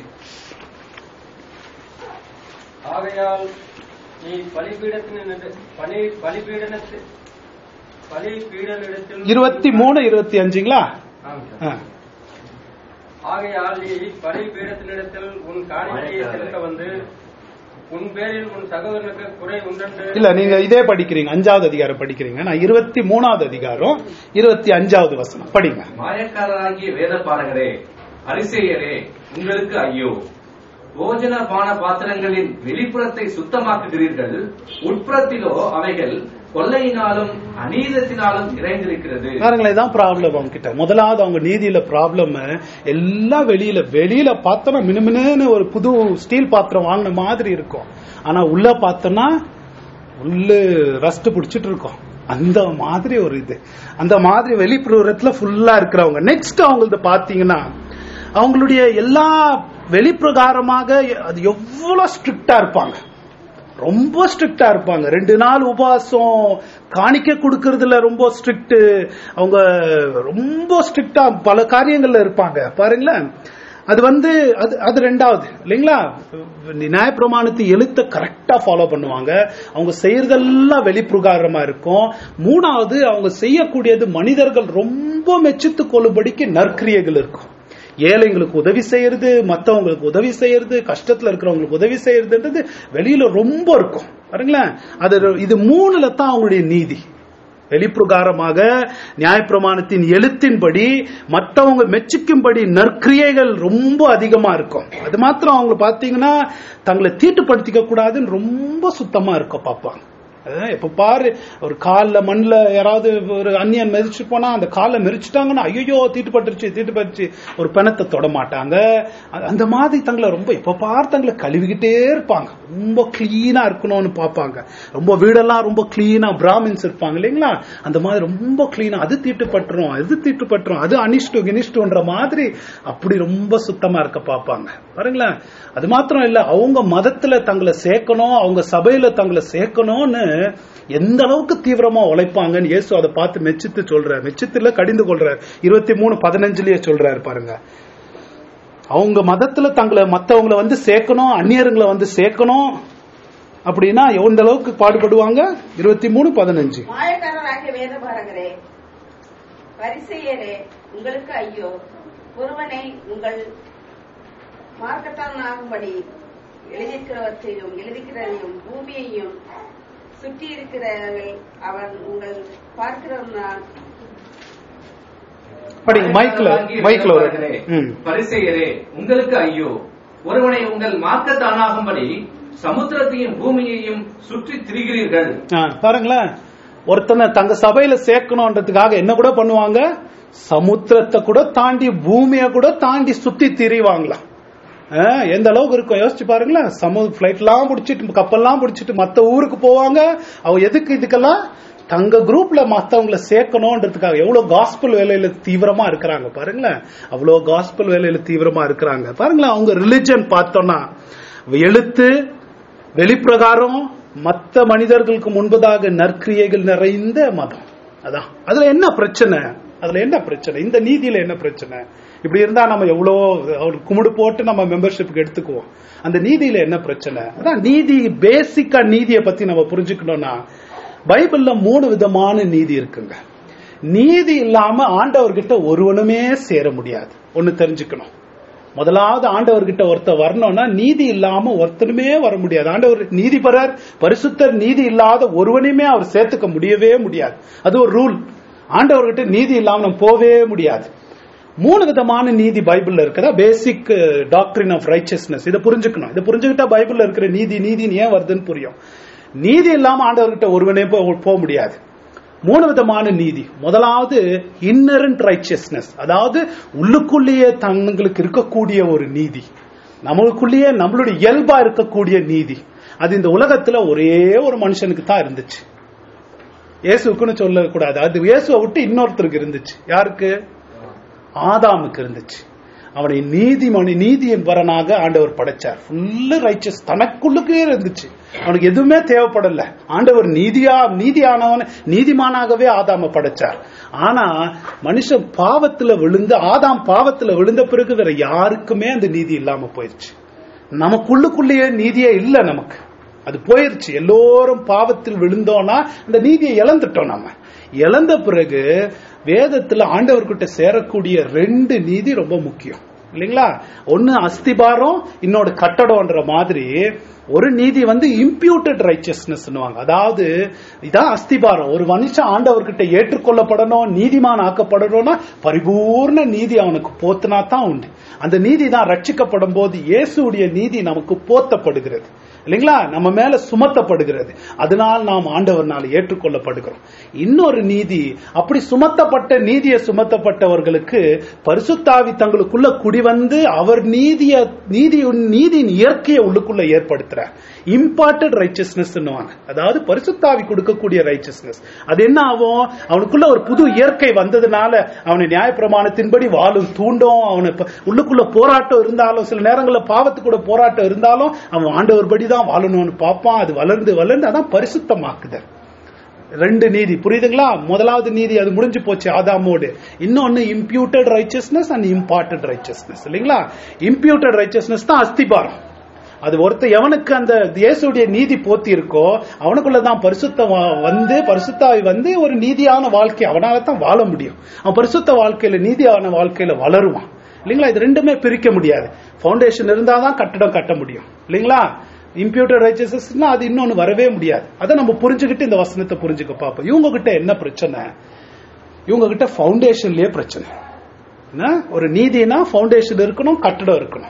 C: ஆகையால் நீ பலிபீடத்தின் பலி பலிபீடனத்து பலிபீடனிடத்தில்
A: இருபத்தி மூணு இருபத்தி அஞ்சுங்களா
C: ஆமாம் சார்.
A: ஆ.
C: ஆகையால் நீ பலிபீடத்தினிடத்தில் உன் காணிக்கையை செலுத்த வந்து உன் பேரில் உன் சகோதரனுக்கு குறை உண்டென்று
A: இல்ல நீங்க இதே படிக்கிறீங்க அஞ்சாவது அதிகாரம் படிக்கிறீங்க நான் இருபத்தி மூணாவது அதிகாரம் இருபத்தி அஞ்சாவது வசனம் படிங்க
B: மாயக்காரராகிய வேத பாரகரே அரிசேயரே உங்களுக்கு ஐயோ போஜன பான பாத்திரங்களின் வெளிப்புறத்தை சுத்தமாக்குகிறீர்கள் உட்புறத்திலோ அவைகள் கொள்ளையினாலும் அநீதத்தினாலும் நிறைந்திருக்கிறது
A: பாருங்களேன் இதான் ப்ராப்ளம் அவங்க கிட்ட முதலாவது அவங்க நீதியில ப்ராப்ளம் எல்லாம் வெளியில வெளியில பார்த்தோம்னா மினுமினு ஒரு புது ஸ்டீல் பாத்திரம் வாங்கின மாதிரி இருக்கும் ஆனா உள்ள பார்த்தோம்னா உள்ள ரஸ்ட் பிடிச்சிட்டு இருக்கோம் அந்த மாதிரி ஒரு இது அந்த மாதிரி வெளிப்புறத்துல ஃபுல்லா இருக்கிறவங்க நெக்ஸ்ட் அவங்களது பாத்தீங்கன்னா அவங்களுடைய எல்லா வெளிப்பிரகாரமாக அது எவ்வளவு ஸ்ட்ரிக்டா இருப்பாங்க ரொம்ப ஸ்ட்ரிக்டா இருப்பாங்க ரெண்டு நாள் உபவாசம் காணிக்க கொடுக்கறதுல ரொம்ப ஸ்ட்ரிக்ட் அவங்க ரொம்ப ஸ்ட்ரிக்டா பல காரியங்கள்ல இருப்பாங்க பாருங்களேன் அது வந்து அது அது ரெண்டாவது இல்லைங்களா நியாயப்பிரமாணத்தை எழுத்த கரெக்டா ஃபாலோ பண்ணுவாங்க அவங்க செய்யறதெல்லாம் வெளிப்பிரகாரமா இருக்கும் மூணாவது அவங்க செய்யக்கூடியது மனிதர்கள் ரொம்ப மெச்சித்து கொள்ளும்படிக்கு நற்கிரியைகள் இருக்கும் ஏழைங்களுக்கு உதவி செய்யறது மத்தவங்களுக்கு உதவி செய்யறது கஷ்டத்துல இருக்கிறவங்களுக்கு உதவி செய்யறதுன்றது வெளியில ரொம்ப இருக்கும் பாருங்களேன் அது இது மூணுல தான் அவங்களுடைய நீதி வெளிப்பிரகாரமாக நியாயப்பிரமாணத்தின் எழுத்தின்படி மற்றவங்க மெச்சிக்கும்படி நற்கிரியைகள் ரொம்ப அதிகமா இருக்கும் அது மாத்திரம் அவங்க பாத்தீங்கன்னா தங்களை தீட்டுப்படுத்திக்க கூடாதுன்னு ரொம்ப சுத்தமா இருக்க பார்ப்பாங்க அதான் இப்ப பாரு ஒரு கால்ல மண்ணுல யாராவது ஒரு அந்நியன் மெதிச்சு போனா அந்த காலை மெரிச்சிட்டாங்கன்னா ஐயோ தீட்டுப்பட்டுருச்சு தீட்டுப்பட்டுச்சு ஒரு பிணத்தை தொட மாட்டாங்க அ- அந்த மாதிரி தங்களை ரொம்ப எப்ப பார் தங்களை கழுவிக்கிட்டே இருப்பாங்க ரொம்ப கிளீனா இருக்கணும்னு பார்ப்பாங்க ரொம்ப வீடெல்லாம் ரொம்ப கிளீனா பிராமின்ஸ் இருப்பாங்க இல்லைங்களா அந்த மாதிரி ரொம்ப கிளீனா அது தீட்டுப்பட்டுரும் அது தீட்டுப்பட்டுரும் அது அனிஷ்டு கினிஷ்டுன்ற மாதிரி அப்படி ரொம்ப சுத்தமா இருக்க பார்ப்பாங்க பாருங்களேன் அது மாத்திரம் இல்ல அவங்க மதத்துல தங்களை சேர்க்கணும் அவங்க சபையில தங்களை சேர்க்கணும்னு எந்த அளவுக்கு தீவிரமா உழைப்பாங்கன்னு இயேசு அதை பார்த்து மெச்சித்து சொல்றார் மெச்சித்துல கடிந்து கொள்றார் இருபத்தி மூணு பதினஞ்சுலயே சொல்றாரு பாருங்க அவங்க மதத்துல தங்களை மத்தவங்களை வந்து சேர்க்கணும் அந்நியருங்களை வந்து சேர்க்கணும் அப்படின்னா எந்த அளவுக்கு பாடுபடுவாங்க இருபத்தி மூணு பதினஞ்சு
D: மாயக்காரராகிய வேதபாரகரே பரிசெயரே உங்களுக்கு ஐயோ ஒருவனை உங்கள் மார்க்கத்தான் ஆகும்படி எழுதியிருக்கிறவற்றையும் எழுதிக்கிறதையும் பூமியையும் சுற்றி இருக்கிறவர்கள் அவன் உங்கள் பார்க்கிறவனால்
A: படிங்க மைக்ல மைக்ல ஒரு ம்
B: பரிசெயரே உங்களுக்கு ஐயோ ஒருவனை உங்கள் மார்க்கத்தானாகும்படி சமுத்திரத்தையும் பூமியையும் சுற்றி திரிகிறீர்கள்
A: ஆ, பாருங்களேன் ஒருத்தனை தங்க சபையில சேர்க்கணும்ன்றதுக்காக என்ன கூட பண்ணுவாங்க சமுத்திரத்தை கூட தாண்டி பூமியை கூட தாண்டி சுத்தி திரிவாங்களாம் ஆ, எந்த அளவுக்கு இருக்கும் யோசிச்சு பாருங்களேன் சமு பிளைட்லாம் பிடிச்சிட்டு கப்பல்லாம் பிடிச்சிட்டு மத்த ஊருக்கு போவாங்க அவ எதுக்கு இதுக்கெல்லாம் தங்க குரூப்ல மத்தவங்கள சேர்க்கணும்ன்றதுக்காக எவ்வளவு காஸ்பல் வேலையில தீவிரமா இருக்கிறாங்க பாருங்களேன் அவ்வளவு காஸ்பல் வேலையில தீவிரமா இருக்கிறாங்க பாருங்களேன் அவங்க ரிலிஜன் பார்த்தோம்னா எழுத்து வெளிப்பிரகாரம் மத்த மனிதர்களுக்கு முன்பதாக நற்கிரியைகள் நிறைந்த மதம் அதான் அதுல என்ன பிரச்சனை அதுல என்ன பிரச்சனை இந்த நீதியில என்ன பிரச்சனை இப்படி இருந்தா நம்ம எவ்வளோ ஒரு கும்பிடு போட்டு நம்ம மெம்பர்ஷிப்புக்கு எடுத்துக்குவோம் அந்த நீதியில என்ன பிரச்சனை அதான் நீதி பேசிக்கா நீதியை பத்தி நம்ம புரிஞ்சுக்கணும்னா பைபிள்ல மூணு விதமான நீதி இருக்குங்க நீதி இல்லாம ஆண்டவர்கிட்ட ஒருவனுமே சேர முடியாது ஒன்னு தெரிஞ்சுக்கணும் முதலாவது ஆண்டவர்கிட்ட ஒருத்தர் வரணும்னா நீதி இல்லாம ஒருத்தனுமே வர முடியாது ஆண்டவர் நீதிபரர் பரிசுத்தர் நீதி இல்லாத ஒருவனையுமே அவர் சேர்த்துக்க முடியவே முடியாது அது ஒரு ரூல் ஆண்டவர்கிட்ட நீதி இல்லாம நம்ம போவே முடியாது மூணு விதமான நீதி பைபிள்ல இருக்குதா பேசிக் டாக்டரின் ஆஃப் ரைச்சஸ்னஸ் இதை புரிஞ்சுக்கணும் இதை புரிஞ்சுக்கிட்டா பைபிள்ல இருக்கிற நீதி நீதின்னு ஏன் வருதுன்னு புரியும் நீதி இல்லாம ஆண்டவர்கிட்ட ஒருவனே போ- போக முடியாது மூணு விதமான நீதி முதலாவது இன்னரண்ட் ரைச்சியஸ்னஸ் அதாவது உள்ளுக்குள்ளேயே தங்களுக்கு இருக்கக்கூடிய ஒரு நீதி நம்மளுக்குள்ளேயே நம்மளுடைய இயல்பா இருக்கக்கூடிய நீதி அது இந்த உலகத்துல ஒரே ஒரு மனுஷனுக்கு தான் இருந்துச்சு இயேசுக்குன்னு சொல்லக்கூடாது அது இயேசுவை விட்டு இன்னொருத்தருக்கு இருந்துச்சு யாருக்கு ஆதாமுக்கு இருந்துச்சு அவனை நீதிமணி நீதியின் வரனாக ஆண்டவர் படைச்சார் ஃபுல்லு ரைச்சஸ் தனக்குள்ளுக்கே இருந்துச்சு அவனுக்கு எதுவுமே தேவைப்படல ஆண்டவர் நீதியா நீதியானவன் நீதிமானாகவே ஆதாம படைச்சார் ஆனா மனுஷன் பாவத்துல விழுந்து ஆதாம் பாவத்துல விழுந்த பிறகு வேற யாருக்குமே அந்த நீதி இல்லாம போயிருச்சு நமக்குள்ளுக்குள்ளேயே நீதியே இல்ல நமக்கு அது போயிருச்சு எல்லோரும் பாவத்தில் விழுந்தோம்னா அந்த நீதியை இழந்துட்டோம் நம்ம இழந்த பிறகு வேதத்துல ஆண்டவர்கிட்ட சேரக்கூடிய ரெண்டு நீதி ரொம்ப முக்கியம் இல்லைங்களா ஒன்னு அஸ்திபாரம் இன்னொரு கட்டடம்ன்ற மாதிரி ஒரு நீதி வந்து இம்ப்யூட்டட் ரைச்சஸ்னஸ் அதாவது இதான் அஸ்திபாரம் ஒரு மனுஷன் ஆண்டவர்கிட்ட ஏற்றுக்கொள்ளப்படணும் நீதிமான் ஆக்கப்படணும்னா பரிபூர்ண நீதி அவனுக்கு போத்துனா தான் உண்டு அந்த நீதி தான் ரட்சிக்கப்படும் போது இயேசுடைய நீதி நமக்கு போத்தப்படுகிறது இல்லைங்களா நம்ம மேல சுமத்தப்படுகிறது அதனால் நாம் ஆண்டவர்னால் ஏற்றுக்கொள்ளப்படுகிறோம் இன்னொரு நீதி அப்படி சுமத்தப்பட்ட நீதியை சுமத்தப்பட்டவர்களுக்கு பரிசுத்தாவி தங்களுக்குள்ள குடிவந்து அவர் நீதிய நீதி நீதியின் இயற்கையை உள்ளுக்குள்ள ஏற்படுத்துறார் இம்பார்ட்டட் ரைச்சஸ்னஸ் அதாவது பரிசுத்தாவி கொடுக்கக்கூடிய ரைச்சஸ்னஸ் அது என்ன ஆகும் அவனுக்குள்ள ஒரு புது இயற்கை வந்ததுனால அவனை நியாயப்பிரமாணத்தின்படி வாழும் தூண்டும் அவனை ப- உள்ளுக்குள்ள போராட்டம் இருந்தாலும் சில நேரங்களில் பாவத்துக்கு கூட போராட்டம் இருந்தாலும் அவன் ஆண்டவர் படி தான் வாழணும்னு பார்ப்பான் அது வளர்ந்து வளர்ந்து அதான் பரிசுத்தமாக்குதல் ரெண்டு நீதி புரியுதுங்களா முதலாவது நீதி அது முடிஞ்சு போச்சு ஆதாமோடு இன்னொன்னு imputed righteousness and imparted righteousness இல்லைங்களா இம்ப்யூட்டட் ரைச்சஸ்னஸ் தான் அஸ்திபாரம் அது ஒருத்த எவனுக்கு அந்த இயேசுடைய நீதி போத்தி இருக்கோ அவனுக்குள்ளதான் பரிசுத்த வந்து பரிசுத்தாவி வந்து ஒரு நீதியான வாழ்க்கை அவனால தான் வாழ முடியும் அவன் பரிசுத்த வாழ்க்கையில நீதியான வாழ்க்கையில வளருவான் இல்லைங்களா இது ரெண்டுமே பிரிக்க முடியாது ஃபவுண்டேஷன் இருந்தாதான் கட்டடம் கட்ட முடியும் இல்லைங்களா இம்ப்யூட்டர் ரைச்சஸ்னா அது இன்னொன்னு வரவே முடியாது அதை நம்ம புரிஞ்சுக்கிட்டு இந்த வசனத்தை புரிஞ்சுக்க பார்ப்போம் இவங்க கிட்ட என்ன பிரச்சனை இவங்க கிட்ட ஃபவுண்டேஷன்லயே பிரச்சனை என்ன? ஒரு நீதினா ஃபவுண்டேஷன் இருக்கணும் கட்டடம் இருக்கணும்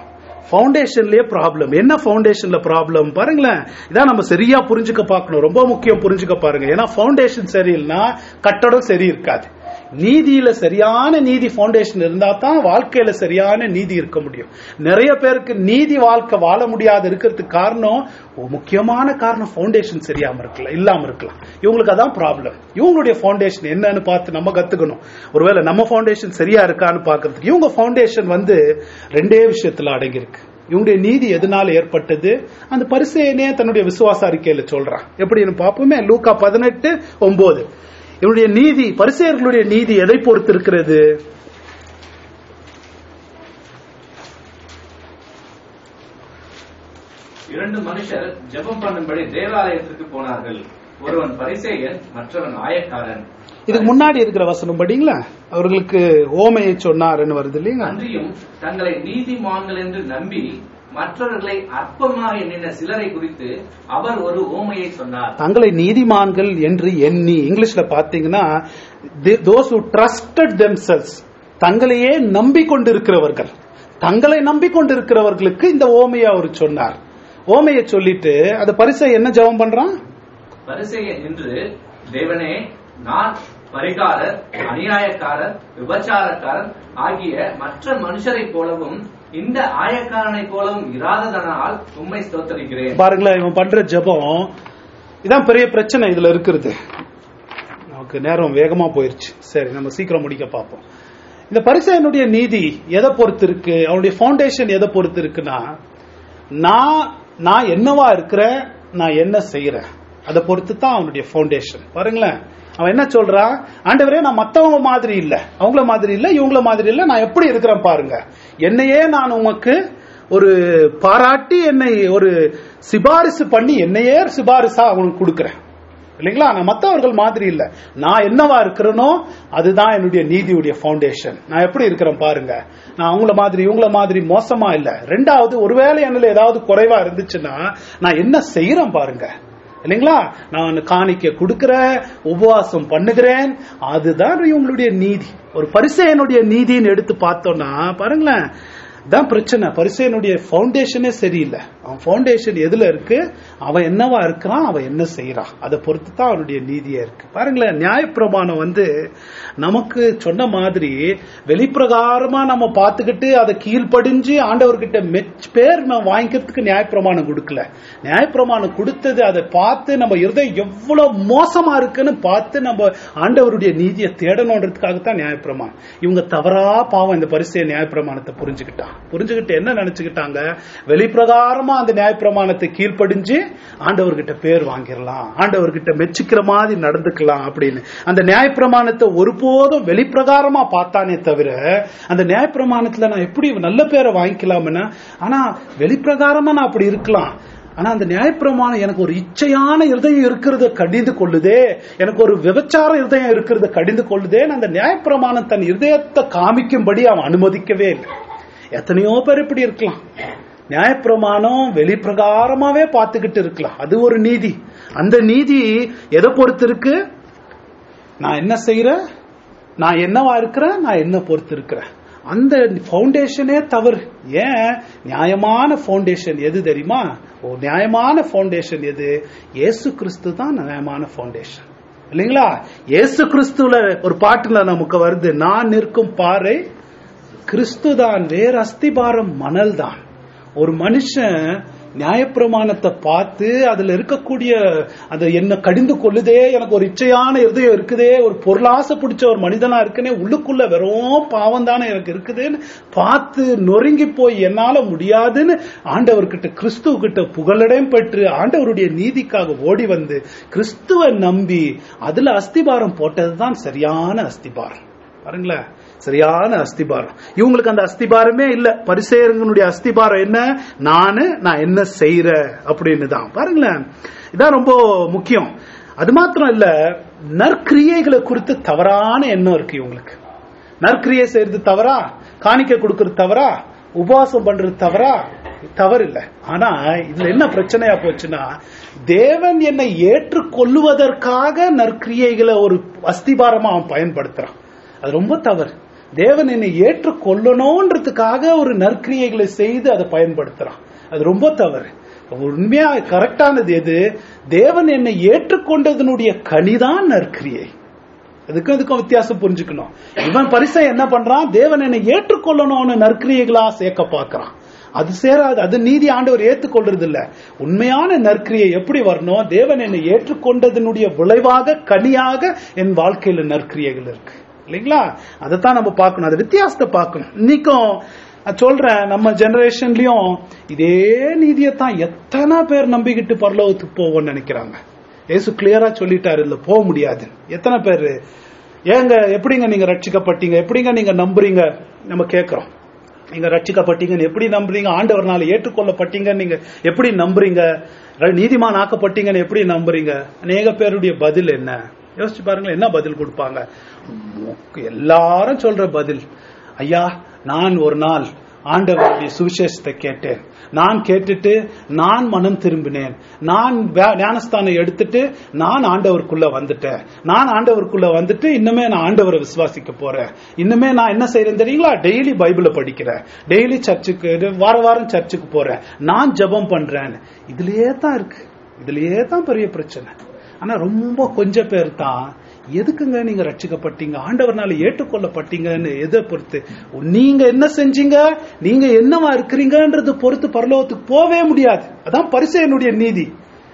A: ஃபவுண்டேஷன்லயே ப்ராப்ளம் என்ன ஃபவுண்டேஷன்ல ப்ராப்ளம் பாருங்களேன் இதான் நம்ம சரியா புரிஞ்சுக்க பார்க்கணும் ரொம்ப முக்கியம் புரிஞ்சுக்க பாருங்க ஏன்னா ஃபவுண்டேஷன் சரியில்லைன்னா கட்டடம் சரி இருக்காது நீதியில சரியான நீதி ஃபவுண்டேஷன் இருந்தா தான் வாழ்க்கையில சரியான நீதி இருக்க முடியும் நிறைய பேருக்கு நீதி வாழ்க்கை வாழ முடியாது இருக்கிறதுக்கு காரணம் ஒரு முக்கியமான காரணம் ஃபவுண்டேஷன் சரியாம இருக்கலாம் இல்லாம இருக்கலாம் இவங்களுக்கு அதான் ப்ராப்ளம் இவங்களுடைய ஃபவுண்டேஷன் என்னன்னு பார்த்து நம்ம கத்துக்கணும் ஒருவேளை நம்ம ஃபவுண்டேஷன் சரியா இருக்கான்னு பார்க்கிறதுக்கு இவங்க ஃபவுண்டேஷன் வந்து ரெண்டே விஷயத்துல அடங்கியிருக்கு இவங்களுடைய நீதி எதனால ஏற்பட்டது அந்த பரிசையனே தன்னுடைய விசுவாச அறிக்கையில சொல்றான் எப்படின்னு பார்ப்போமே லூக்கா பதினெட்டு ஒன்பது இவருடைய நீதி பரிசெயர்களுடைய நீதி எதை பொறுத்து இருக்கிறது
B: இரண்டு மனுஷர் ஜெபம் பண்ணும்படி தேவாலயத்திற்கு போனார்கள் ஒருவன் பரிசேயன் மற்றவன் ஆயக்காரன்
A: இதுக்கு முன்னாடி இருக்கிற வசனம் படிங்களா அவர்களுக்கு ஓமையை சொன்னாருன்னு வருது இல்லைங்களா
B: அன்றியும் தங்களை நீதிமான்கள் என்று நம்பி மற்றவர்களை அற்பமாக எண்ணின சிலரை குறித்து அவர் ஒரு ஓமையை சொன்னார்
A: தங்களை நீதிமான்கள் என்று எண்ணி இங்கிலீஷ்ல பாத்தீங்கன்னா தோஸ் who trusted themselves தங்களையே நம்பிக்கொண்டிருக்கிறவர்கள் தங்களை நம்பிக்கொண்டிருக்கிறவர்களுக்கு இந்த ஓமையை அவர் சொன்னார் ஓமையை சொல்லிட்டு அந்த பரிசை என்ன ஜெபம் பண்றான்
B: பரிசேயன் என்று தேவனே நான் பரிகாரர் அநியாயக்காரர் விபச்சாரக்காரர் ஆகிய மற்ற மனுஷரைப் போலவும் இந்த ஆயக்காரனைப் போலவும் இராததனால் உம்மை ஸ்தோத்தரிக்கிறேன்
A: பாருங்களேன் இவன் பண்ற ஜெபம் இதான் பெரிய பிரச்சனை இதுல இருக்கிறது நமக்கு நேரம் வேகமா போயிருச்சு சரி நம்ம சீக்கிரம் முடிக்க பார்ப்போம் இந்த பரிசையனுடைய நீதி எதை பொறுத்து இருக்கு அவனுடைய ஃபவுண்டேஷன் எதை பொறுத்து இருக்குன்னா நான் நான் என்னவா இருக்கிறேன் நான் என்ன செய்யறேன் அதை பொறுத்து தான் அவனுடைய ஃபவுண்டேஷன் பாருங்களேன் அவன் என்ன சொல்றான் ஆண்டவரே நான் மத்தவங்க மாதிரி இல்ல அவங்கள மாதிரி இல்ல இவங்கள மாதிரி இல்ல நான் எப்படி இருக்கிறேன் பாருங்க என்னையே நான் உமக்கு ஒரு பாராட்டி என்னை ஒரு சிபாரிசு பண்ணி என்னையே சிபாரிசா அவனுக்கு கொடுக்கிறேன் இல்லைங்களா நான் மத்தவர்கள் மாதிரி இல்ல நான் என்னவா இருக்கிறேனோ அதுதான் என்னுடைய நீதியுடைய ஃபவுண்டேஷன் நான் எப்படி இருக்கிறேன் பாருங்க நான் அவங்கள மாதிரி இவங்கள மாதிரி மோசமா இல்ல ரெண்டாவது ஒருவேளை என்னல ஏதாவது குறைவா இருந்துச்சுன்னா நான் என்ன செய்யறேன் பாருங்க இல்லைங்களா நான் காணிக்க கொடுக்கிறேன் உபவாசம் பண்ணுகிறேன் அதுதான் இவங்களுடைய நீதி ஒரு பரிசையனுடைய நீதின்னு எடுத்து பார்த்தோம்னா பாருங்களேன் தான் பிரச்சனை பரிசையனுடைய ஃபவுண்டேஷனே சரியில்லை அவன் ஃபவுண்டேஷன் எதுல இருக்கு அவன் என்னவா இருக்கிறான் அவன் என்ன செய்யறான் அதை பொறுத்து தான் அவனுடைய நீதியா இருக்கு பாருங்களேன் நியாயப்பிரமாணம் வந்து நமக்கு சொன்ன மாதிரி வெளிப்பிரகாரமா நம்ம பார்த்துக்கிட்டு அதை கீழ்ப்படிஞ்சு ஆண்டவர்கிட்ட மெச் பேர் நம்ம வாங்கிக்கிறதுக்கு நியாயப்பிரமாணம் கொடுக்கல நியாயப்பிரமாணம் கொடுத்தது அதை பார்த்து நம்ம இருதயம் எவ்வளவு மோசமா இருக்குன்னு பார்த்து நம்ம ஆண்டவருடைய நீதியை தேடணுன்றதுக்காகத்தான் நியாயப்பிரமாணம் இவங்க தவறா பாவம் இந்த பரிசைய நியாயப்பிரமாணத்தை புரிஞ்சுக்கிட்டான் புரிஞ்சுக்கிட்டு என்ன நினைச்சுக்கிட்டாங்க வெளிப்பிரகாரமா அந்த நியாயப்பிரமாணத்தை கீழ்ப்படிஞ்சு ஆண்டவர்கிட்ட பேர் வாங்கிடலாம் ஆண்டவர்கிட்ட மெச்சிக்கிற மாதிரி நடந்துக்கலாம் அப்படின்னு அந்த நியாயப்பிரமாணத்தை ஒருபோதும் வெளிப்பிரகாரமா பார்த்தானே தவிர அந்த நியாயப்பிரமாணத்துல நான் எப்படி நல்ல பேரை வாங்கிக்கலாம்னா ஆனா வெளிப்பிரகாரமா நான் அப்படி இருக்கலாம் ஆனா அந்த நியாயப்பிரமாணம் எனக்கு ஒரு இச்சையான இருதயம் இருக்கிறத கடிந்து கொள்ளுதே எனக்கு ஒரு விபச்சார இருதயம் இருக்கிறத கடிந்து கொள்ளுதே அந்த நியாயப்பிரமாணம் தன் இருதயத்தை காமிக்கும்படி அவன் அனுமதிக்கவே இல்லை எத்தனையோ பேர் இப்படி இருக்கலாம் நியாயப்பிரமாணம் வெளிப்பிரகாரமாவே பார்த்துக்கிட்டு இருக்கலாம் அது ஒரு நீதி அந்த நீதி எதை பொறுத்து இருக்கு நான் என்ன செய்யறேன் நான் என்னவா இருக்கிறேன் நான் என்ன பொறுத்து இருக்கிறேன் அந்த ஃபவுண்டேஷனே தவறு ஏன் நியாயமான ஃபவுண்டேஷன் எது தெரியுமா ஓ நியாயமான ஃபவுண்டேஷன் எது இயேசு கிறிஸ்து தான் நியாயமான ஃபவுண்டேஷன் இல்லைங்களா இயேசு கிறிஸ்துல ஒரு பாட்டுல நமக்கு வருது நான் நிற்கும் பாறை கிறிஸ்து தான் வேற அஸ்திபாரம் மணல் தான் ஒரு மனுஷன் நியாயப்பிரமாணத்தை பார்த்து அதுல இருக்கக்கூடிய அது என்ன கடிந்து கொள்ளுதே எனக்கு ஒரு இச்சையான இருதயம் இருக்குதே ஒரு பொருளாசை பிடிச்ச ஒரு மனிதனா இருக்குனே உள்ளுக்குள்ள வெறும் பாவம் தானே எனக்கு இருக்குதுன்னு பார்த்து நொறுங்கி போய் என்னால முடியாதுன்னு ஆண்டவர்கிட்ட கிறிஸ்துவ கிட்ட புகலிடம் பெற்று ஆண்டவருடைய நீதிக்காக ஓடி வந்து கிறிஸ்துவ நம்பி அதுல அஸ்திபாரம் போட்டதுதான் சரியான அஸ்திபாரம் பாருங்களேன் சரியான அஸ்திபாரம் இவங்களுக்கு அந்த அஸ்திபாரமே இல்ல பரிசேரங்களுடைய அஸ்திபாரம் என்ன நானு நான் என்ன செய்யற அப்படின்னு தான் பாருங்களேன் இதான் ரொம்ப முக்கியம் அது மாத்திரம் இல்ல நற்கிரியைகளை குறித்து தவறான எண்ணம் இருக்கு இவங்களுக்கு நற்கிரியை செய்யறது தவறா காணிக்க கொடுக்கறது தவறா உபவாசம் பண்றது தவறா தவறு இல்ல ஆனா இதுல என்ன பிரச்சனையா போச்சுன்னா தேவன் என்னை ஏற்றுக்கொள்ளுவதற்காக நற்கிரியைகளை ஒரு அஸ்திபாரமா அவன் பயன்படுத்துறான் அது ரொம்ப தவறு தேவன் என்னை ஏற்றுக்கொள்ளணும்ன்றதுக்காக ஒரு நற்கிரியைகளை செய்து அதை பயன்படுத்துறான் அது ரொம்ப தவறு உண்மையா கரெக்டானது எது தேவன் என்னை ஏற்றுக்கொண்டதனுடைய கனிதான் நற்கிரியை அதுக்கும் அதுக்கும் வித்தியாசம் புரிஞ்சுக்கணும் இவன் பரிசை என்ன பண்றான் தேவன் என்னை ஏற்றுக்கொள்ளணும்னு நற்கிரியைகளா சேர்க்க பார்க்கறான் அது சேராது அது நீதி ஆண்டவர் ஏற்றுக்கொள்றது இல்ல உண்மையான நற்கிரியை எப்படி வரணும் தேவன் என்னை ஏற்றுக்கொண்டதனுடைய விளைவாக கனியாக என் வாழ்க்கையில நற்கிரியைகள் இருக்கு இல்லைங்களா அதைத்தான் நம்ம பார்க்கணும் அது வித்தியாசத்தை பார்க்கணும் இன்னைக்கும் நான் சொல்றேன் நம்ம ஜெனரேஷன்லயும் இதே நீதியைத்தான் எத்தனை பேர் நம்பிக்கிட்டு பரலோகத்துக்கு போவோம்னு நினைக்கிறாங்க ஏசு கிளியரா சொல்லிட்டாரு இல்ல போக முடியாது எத்தனை பேர் ஏங்க எப்படிங்க நீங்க ரட்சிக்கப்பட்டீங்க எப்படிங்க நீங்க நம்புறீங்க நம்ம கேட்கிறோம் நீங்க ரட்சிக்கப்பட்டீங்கன்னு எப்படி நம்புறீங்க ஆண்டவர்னால ஏற்றுக்கொள்ளப்பட்டீங்கன்னு நீங்க எப்படி நம்புறீங்க ர- நீதிமான் ஆக்கப்பட்டீங்கன்னு எப்படி நம்புறீங்க அநேக பேருடைய பதில் என்ன யோசிச்சு பாருங்களேன் என்ன பதில் கொடுப்பாங்க மொக்க- எல்லாரும் சொல்ற பதில் ஐயா நான் ஒரு நாள் ஆண்டவருடைய சுவிசேஷத்தை கேட்டேன் நான் கேட்டுட்டு நான் மனம் திரும்பினேன் நான் வே- ஞானஸ்தானம் எடுத்துட்டு நான் ஆண்டவருக்குள்ள வந்துட்டேன் நான் ஆண்டவருக்குள்ள வந்துட்டு இன்னுமே நான் ஆண்டவரை விசுவாசிக்க போறேன் இன்னுமே நான் என்ன செய்யறேன் தெரியுங்களா டெய்லி பைபிளை படிக்கிறேன் டெய்லி சர்ச்சுக்கு இது வார வாரம் சர்ச்சுக்கு போறேன் நான் ஜெபம் பண்றேன் இதுலயே தான் இருக்கு இதுலயே தான் பெரிய பிரச்சனை ஆனா ரொம்ப கொஞ்ச பேர் தான் எதுக்குங்க நீங்க ரட்சிக்கப்பட்டீங்க ஆண்டவர்னால ஏற்றுக்கொள்ளப்பட்டீங்கன்னு எதை பொறுத்து நீங்க என்ன செஞ்சீங்க நீங்க என்னவா இருக்கிறீங்கன்றது பொறுத்து பரலோகத்துக்கு போவே முடியாது அதான் பரிசையனுடைய நீதி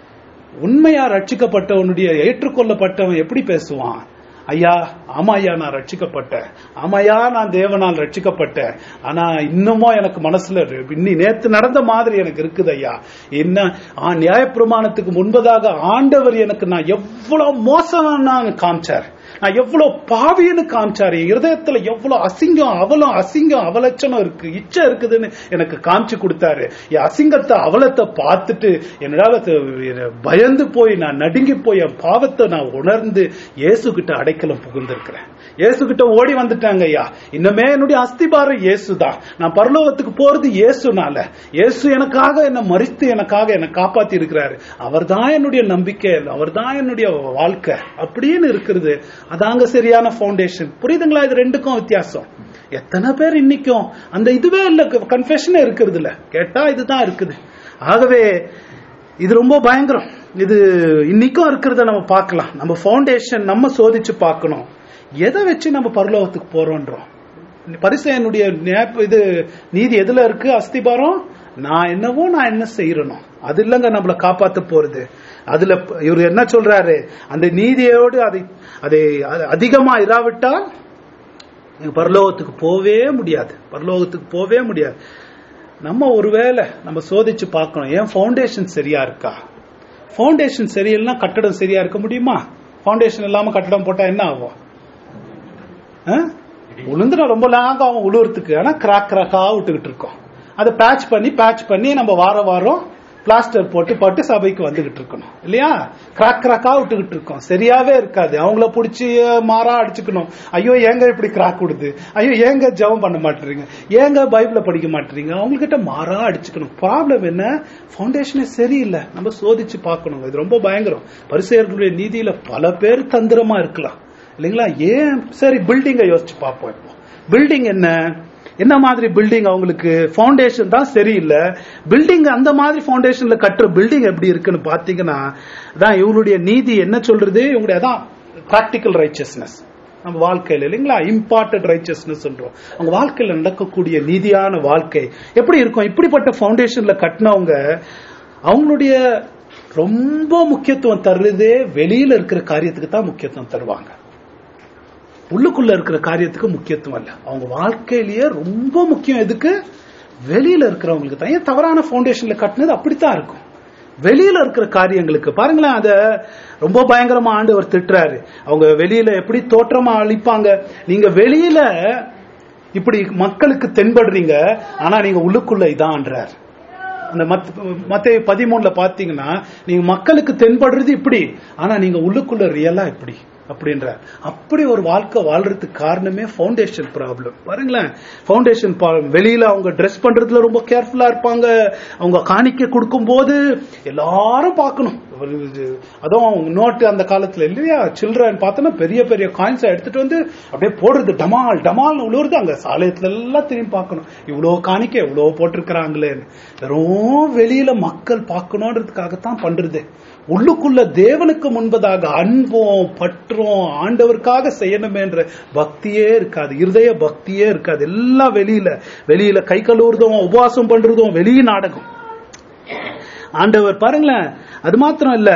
A: உண்மையா ரட்சிக்கப்பட்டவனுடைய ஏற்றுக்கொள்ளப்பட்டவன் எப்படி பேசுவான் ஐயா ஆமா ஐயா நான் ரட்சிக்கப்பட்டேன் ஆமாயா நான் தேவனால் ரட்சிக்கப்பட்டேன் ஆனா இன்னமும் எனக்கு மனசுல இன்னி நேத்து நடந்த மாதிரி எனக்கு இருக்குது ஐயா என்ன ஆ, நியாயப்பிரமாணத்துக்கு முன்பதாக ஆண்டவர் எனக்கு நான் எவ்வளவு மோசம் நான் காமிச்சார் நான் எவ்வளவு பாவின்னு காமிச்சாரு என் இருதயத்துல எவ்வளவு அசிங்கம் அவலம் அசிங்கம் அவலட்சணம் இருக்கு இச்சை இருக்குதுன்னு எனக்கு காமிச்சு கொடுத்தாரு என் அசிங்கத்தை அவலத்தை பார்த்துட்டு என்னால அது பயந்து போய் நான் நடுங்கி போய் என் பாவத்தை நான் உணர்ந்து இயேசு கிட்ட அடைக்கலம் புகுந்திருக்கிறேன் இயேசு கிட்ட ஓடி வந்துட்டாங்க ஐயா இன்னுமே என்னுடைய அஸ்திபாரம் இயேசுதான் நான் பரலோகத்துக்கு போறது இயேசுனால இயேசு எனக்காக என்ன மறித்து எனக்காக என்னை காப்பாத்தி இருக்கிறாரு அவர்தான் என்னுடைய நம்பிக்கை அவர்தான் என்னுடைய வாழ்க்கை அப்படின்னு இருக்கிறது அதாங்க சரியான ஃபவுண்டேஷன் புரியுதுங்களா இது ரெண்டுக்கும் வித்தியாசம் எத்தனை பேர் இன்னைக்கும் அந்த இதுவே இல்ல கன்ஃபெஷனே இருக்கிறது இல்ல கேட்டா இதுதான் இருக்குது ஆகவே இது ரொம்ப பயங்கரம் இது இன்னைக்கும் இருக்கிறத நம்ம பார்க்கலாம் நம்ம ஃபவுண்டேஷன் நம்ம சோதிச்சு பார்க்கணும் எதை வச்சு நம்ம பரலோகத்துக்கு போறோன்றோம் பரிசையனுடைய நியாய- இது நீதி எதுல இருக்கு அஸ்திபாரம் நான் என்னவோ நான் என்ன செய்யறனோ அது இல்லைங்க நம்மள காப்பாத்த போறது அதுல ப- இவர் என்ன சொல்றாரு அந்த நீதியோடு அதை அதை அ- அதிகமா இராவிட்டால் நீங்க பரலோகத்துக்கு போவே முடியாது பரலோகத்துக்கு போவே முடியாது நம்ம ஒருவேளை நம்ம சோதிச்சு பார்க்கணும் ஏன் ஃபவுண்டேஷன் சரியா இருக்கா ஃபவுண்டேஷன் சரியில்லைன்னா கட்டடம் சரியா இருக்க முடியுமா ஃபவுண்டேஷன் இல்லாம கட்டடம் போட்டா என்ன ஆகும் ஆ? உளுந்துனா ரொம்ப லாங் ஆகும் உழுவுறதுக்கு ஆனா கிராக் கிராக்கா விட்டுக்கிட்டு இருக்கோம் அதை பேட்ச் பண்ணி பேட்ச் பண்ணி நம்ம வார வாரம் பிளாஸ்டர் போட்டு போட்டு சபைக்கு வந்துகிட்டு இருக்கணும் இல்லையா கிராக் கிராக்கா விட்டுக்கிட்டு இருக்கோம் சரியாவே இருக்காது அவங்கள பிடிச்சி மாறா அடிச்சுக்கணும் ஐயோ ஏங்க இப்படி கிராக் விடுது ஐயோ ஏங்க ஜெபம் பண்ண மாட்டீங்க ஏங்க பைபிள படிக்க மாட்டீங்க அவங்க கிட்ட மாறா அடிச்சுக்கணும் ப்ராப்ளம் என்ன ஃபவுண்டேஷனே சரியில்லை நம்ம சோதிச்சு பார்க்கணும் இது ரொம்ப பயங்கரம் பரிசெயர்களுடைய நீதியில பல பேர் தந்திரமா இருக்கலாம் இல்லைங்களா ஏன் சரி பில்டிங்கை யோசிச்சு பார்ப்போம் இப்போ பில்டிங் என்ன என்ன மாதிரி பில்டிங் அவங்களுக்கு ஃபவுண்டேஷன் தான் சரியில்லை பில்டிங் அந்த மாதிரி ஃபவுண்டேஷன்ல கட்டுற பில்டிங் எப்படி இருக்குன்னு பாத்தீங்கன்னா தான் இவங்களுடைய நீதி என்ன சொல்றது இவங்களுடைய அதான் பிராக்டிக்கல் ரைச்சஸ்னஸ் நம்ம வாழ்க்கையில இல்லைங்களா இம்பார்ட்டன்ட் ரைச்சஸ்னஸ் சொல்றோம் அவங்க வாழ்க்கையில நடக்கக்கூடிய நீதியான வாழ்க்கை எப்படி இருக்கும் இப்படிப்பட்ட ஃபவுண்டேஷன்ல கட்டினவங்க அவங்களுடைய ரொம்ப முக்கியத்துவம் தர்றதே வெளியில இருக்கிற காரியத்துக்கு தான் முக்கியத்துவம் தருவாங்க உள்ளுக்குள்ள இருக்கிற காரியத்துக்கு முக்கியத்துவம் இல்ல அவங்க வாழ்க்கையிலேயே ரொம்ப முக்கியம் எதுக்கு வெளியில இருக்கிறவங்களுக்கு தான் ஏன் தவறான ஃபவுண்டேஷன்ல கட்டினது அப்படித்தான் இருக்கும் வெளியில இருக்கிற காரியங்களுக்கு பாருங்களேன் அத ரொம்ப பயங்கரமா ஆண்டவர் திட்டுறாரு அவங்க வெளியில எப்படி தோற்றமா அழிப்பாங்க நீங்க வெளியில இப்படி மக்களுக்கு தென்படுறீங்க ஆனா நீங்க உள்ளுக்குள்ள இதான்றார் அந்த மத்த பதிமூணுல பாத்தீங்கன்னா நீங்க மக்களுக்கு தென்படுறது இப்படி ஆனா நீங்க உள்ளுக்குள்ள ரியலா இப்படி அப்படின்ற அப்படி ஒரு வாழ்க்கை வாழ்றதுக்கு காரணமே ஃபவுண்டேஷன் ப்ராப்ளம் பாருங்களேன் ஃபவுண்டேஷன் வெளியில அவங்க ட்ரெஸ் பண்றதுல ரொம்ப கேர்ஃபுல்லா இருப்பாங்க அவங்க காணிக்க கொடுக்கும் போது எல்லாரும் பார்க்கணும் ஒரு இது- அதுவும் நோட்டு அந்த காலத்துல இல்லையா சில்ட்ரன் பார்த்தோன்னா பெரிய பெரிய காயின்ஸ் எடுத்துட்டு வந்து அப்படியே போடுறது டமால் டமால் விழுவுறது அங்க சாலையத்துல எல்லாம் திரும்பி பார்க்கணும் இவ்வளவு காணிக்க இவ்வளவு போட்டிருக்கிறாங்களேன்னு வெறும் வெளியில மக்கள் பார்க்கணுன்றதுக்காகத்தான் பண்றது உள்ளுக்குள்ள தேவனுக்கு முன்பதாக அன்பும் பற்றும் ஆண்டவருக்காக செய்யணுமேன்ற பக்தியே இருக்காது இருதய பக்தியே இருக்காது எல்லாம் வெளியில வெளியில கை கழுவுறதும் உபவாசம் பண்றதும் வெளிய நாடகம் ஆண்டவர் பாருங்களேன் அது மாத்திரம் இல்ல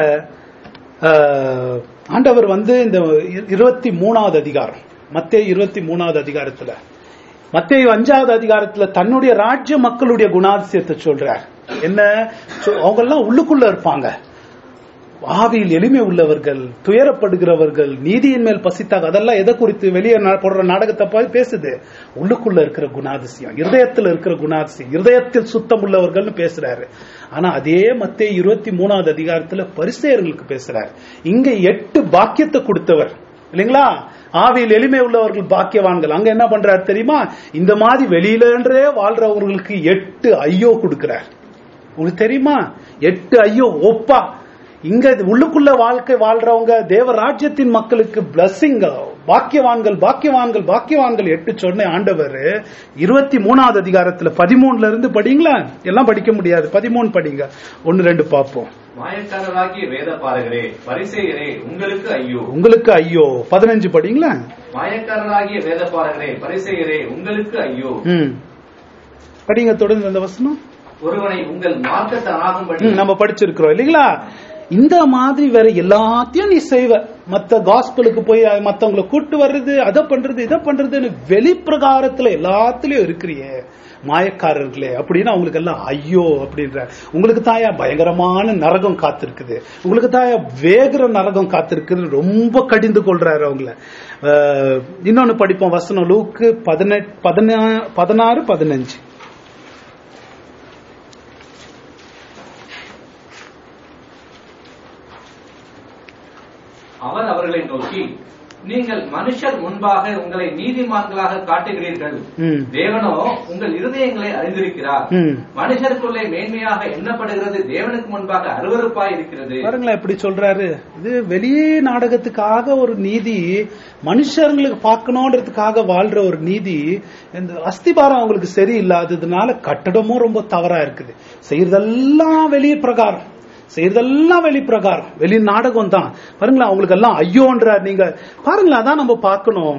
A: ஆஹ், ஆண்டவர் வந்து இந்த இருபத்தி மூணாவது அதிகாரம் மத்திய இருபத்தி மூணாவது அதிகாரத்துல மத்திய அஞ்சாவது அதிகாரத்துல தன்னுடைய ராஜ்ய மக்களுடைய குணாதிசயத்தை சொல்றார் என்ன சொ- அவங்க எல்லாம் உள்ளுக்குள்ள இருப்பாங்க ஆவியில் எளிமை உள்ளவர்கள் துயரப்படுகிறவர்கள் நீதியின் மேல் பசித்தாக அதெல்லாம் எதை குறித்து வெளியே நா- போடுற நாடகத்தை போய் பேசுது உள்ளுக்குள்ள இருக்கிற குணாதிசயம் இருதயத்தில் இருக்கிற குணாதிசயம் இருதயத்தில் சுத்தம் உள்ளவர்கள்னு பேசுறாரு ஆனா அதே மத்திய இருபத்தி மூணாவது அதிகாரத்துல பரிசேயர்களுக்கு பேசுறாரு இங்க எட்டு பாக்கியத்தை கொடுத்தவர் இல்லைங்களா ஆவியில் எளிமை உள்ளவர்கள் பாக்கியவான்கள் அங்க என்ன பண்றாரு தெரியுமா இந்த மாதிரி வெளியிலன்றே வாழ்றவர்களுக்கு எட்டு ஐயோ கொடுக்கிறார் உங்களுக்கு தெரியுமா எட்டு ஐயோ ஒப்பா இங்க உள்ளுக்குள்ள வாழ்க்கை வாழ்றவங்க தேவ ராஜ்யத்தின் மக்களுக்கு பிளஸ்ஸிங் பாக்கியவான்கள் பாக்கியவான்கள் பாக்கியவான்கள் எட்டு சொன்ன ஆண்டவர் இருபத்தி மூணாவது அதிகாரத்துல பதிமூணுல இருந்து படிங்களா எல்லாம் படிக்க முடியாது பதிமூணு படிங்க ஒன்னு ரெண்டு பார்ப்போம்
B: மாயக்காரராகிய வேத பாரகரே பரிசேயரே உங்களுக்கு ஐயோ
A: உங்களுக்கு ஐயோ பதினஞ்சு படிங்களா
B: மாயக்காரராகிய வேத பாரகரே பரிசேயரே உங்களுக்கு ஐயோ
A: ம் படிங்க தொடர்ந்து அந்த வசனம்
B: ஒருவனை உங்கள் மார்க்கத்தனாகும்படி
A: ம், நம்ம படிச்சிருக்கிறோம் இல்லைங்களா இந்த மாதிரி வேற எல்லாத்தையும் நீ செய்வ மத்த காஸ்பலுக்கு போய் மத்தவங்களை கூட்டு வர்றது அதை பண்றது இதை பண்றதுன்னு வெளிப்பிரகாரத்துல எல்லாத்துலயும் இருக்கிறியே மாயக்காரர்களே அப்படின்னு அவங்களுக்கு எல்லாம் ஐயோ அப்படின்ற உங்களுக்கு தாயா பயங்கரமான நரகம் காத்திருக்குது உங்களுக்கு தாயா வேகிற நரகம் காத்திருக்குது ரொம்ப கடிந்து கொள்றாரு அவங்கள அஹ், இன்னொன்னு படிப்போம் வசனம் லூக்கு பதினெட்டு பதினா- பதினாறு பதினஞ்சு
B: அவர் அவர்களை நோக்கி நீங்கள் மனுஷர் முன்பாக உங்களை நீதிமான்களாக காட்டுகிறீர்கள்
A: ம்
B: தேவனோ உங்கள் இருதயங்களை அறிந்திருக்கிறார்
A: ம்
B: மனுஷருக்குள்ளே மேன்மையாக எண்ணப்படுகிறது தேவனுக்கு முன்பாக அருவருப்பாய் இருக்கிறது
A: பாருங்களேன் எப்படி சொல்றாரு இது வெளியே நாடகத்துக்காக ஒரு நீதி மனுஷங்களுக்கு பார்க்கணுன்றதுக்காக வாழ்ற ஒரு நீதி இந்த அஸ்திபாரம் அவங்களுக்கு சரியில்லாததுனால கட்டடமும் ரொம்ப தவறா இருக்குது செய்யறதெல்லாம் வெளியே பிரகாரம் செய்யறதெல்லாம் வெளி பிரகாரம் வெளி நாடகம் தான் பாருங்களேன் அவங்களுக்கு எல்லாம் ஐயோன்றார் நீங்க பாருங்களேன் அதான் நம்ம பார்க்கணும்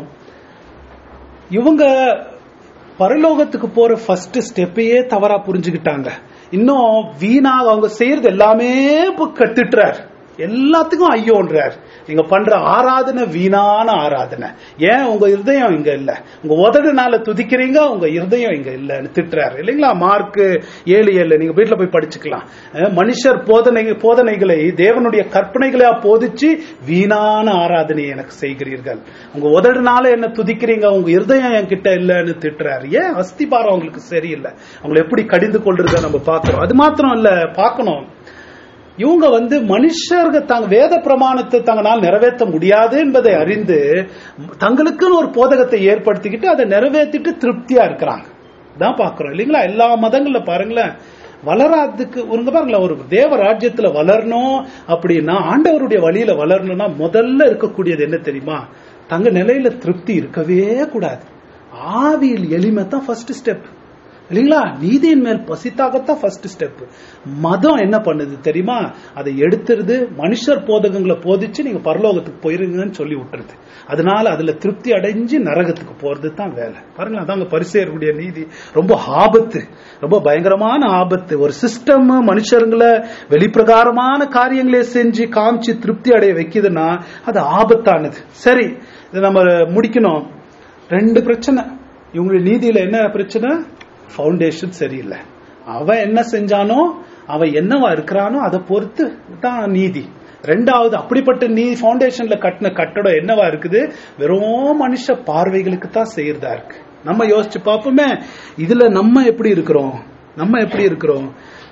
A: இவங்க பரலோகத்துக்கு போற ஃபர்ஸ்ட் ஸ்டெப்பையே தவறா புரிஞ்சுக்கிட்டாங்க இன்னும் வீணா அவங்க செய்யறது எல்லாமே இப்ப கத்துட்டுறார் எல்லாத்துக்கும் ஐயோன்றார் நீங்க பண்ற ஆராதனை வீணான ஆராதனை ஏன் உங்க இருதயம் இங்க இல்ல உங்க உதடுனால துதிக்கிறீங்க உங்க இருதயம் இங்க இல்லன்னு திட்டுறாரு இல்லைங்களா மார்க் ஏழு ஏழு நீங்க வீட்டுல போய் படிச்சுக்கலாம் அஹ் மனுஷர் போதனை போதனைகளை தேவனுடைய கற்பனைகளா போதிச்சு வீணான ஆராதனை எனக்கு செய்கிறீர்கள் உங்க உதடுனால என்ன துதிக்கிறீங்க உங்க இருதயம் என்கிட்ட இல்லைன்னு திட்டுறாரு ஏன் அஸ்திபாரம் அவங்களுக்கு சரியில்லை அவங்களை எப்படி கடிந்து கொள்றத நம்ம பார்க்கிறோம் அது மாத்திரம் இல்ல பார்க்கணும் இவங்க வந்து மனுஷர்கள் தாங்க வேத பிரமாணத்தை தங்களால் நிறைவேற்ற முடியாது என்பதை அறிந்து தங்களுக்குன்னு ஒரு போதகத்தை ஏற்படுத்திக்கிட்டு அதை நிறைவேற்றிட்டு திருப்தியா இருக்கிறாங்க தான் பாக்குறோம் இல்லைங்களா எல்லா மதங்கள்ல பாருங்களேன் வளராதுக்கு ஒருங்க பாருங்களேன் ஒரு தேவ ராஜ்யத்துல வளரணும் அப்படின்னா ஆண்டவருடைய வழியில வளரணும்னா முதல்ல இருக்கக்கூடியது என்ன தெரியுமா தங்க நிலையில திருப்தி இருக்கவே கூடாது ஆவியில் எளிமை தான் ஃபர்ஸ்ட் ஸ்டெப் இல்லைங்களா நீதியின் மேல் பசித்தாகத்தான் ஃபர்ஸ்ட் ஸ்டெப் மதம் என்ன பண்ணுது தெரியுமா அதை எடுத்துருது மனுஷர் போதகங்களை போதிச்சு நீங்க பரலோகத்துக்கு போயிருங்கன்னு சொல்லி விட்டுருது அதனால அதுல திருப்தி அடைஞ்சு நரகத்துக்கு போறது தான் வேலை பாருங்களேன் அதாங்க பரிசேருடைய நீதி ரொம்ப ஆபத்து ரொம்ப பயங்கரமான ஆபத்து ஒரு சிஸ்டம் மனுஷருங்களை வெளிப்பிரகாரமான காரியங்களே செஞ்சு காமிச்சு திருப்தி அடைய வைக்குதுன்னா அது ஆபத்தானது சரி இதை நம்ம முடிக்கணும் ரெண்டு பிரச்சனை இவங்களுடைய நீதியில என்ன பிரச்சனை ஃபவுண்டேஷன் சரியில்லை அவன் என்ன செஞ்சானோ அவன் என்னவா இருக்கிறானோ அதை பொறுத்து தான் நீதி ரெண்டாவது அப்படிப்பட்ட நீ ஃபவுண்டேஷன்ல கட்டின கட்டடம் என்னவா இருக்குது வெறும் மனுஷ பார்வைகளுக்கு தான் செய்யறதா இருக்கு நம்ம யோசிச்சு பார்ப்போமே இதுல நம்ம எப்படி இருக்கிறோம் நம்ம எப்படி இருக்கிறோம்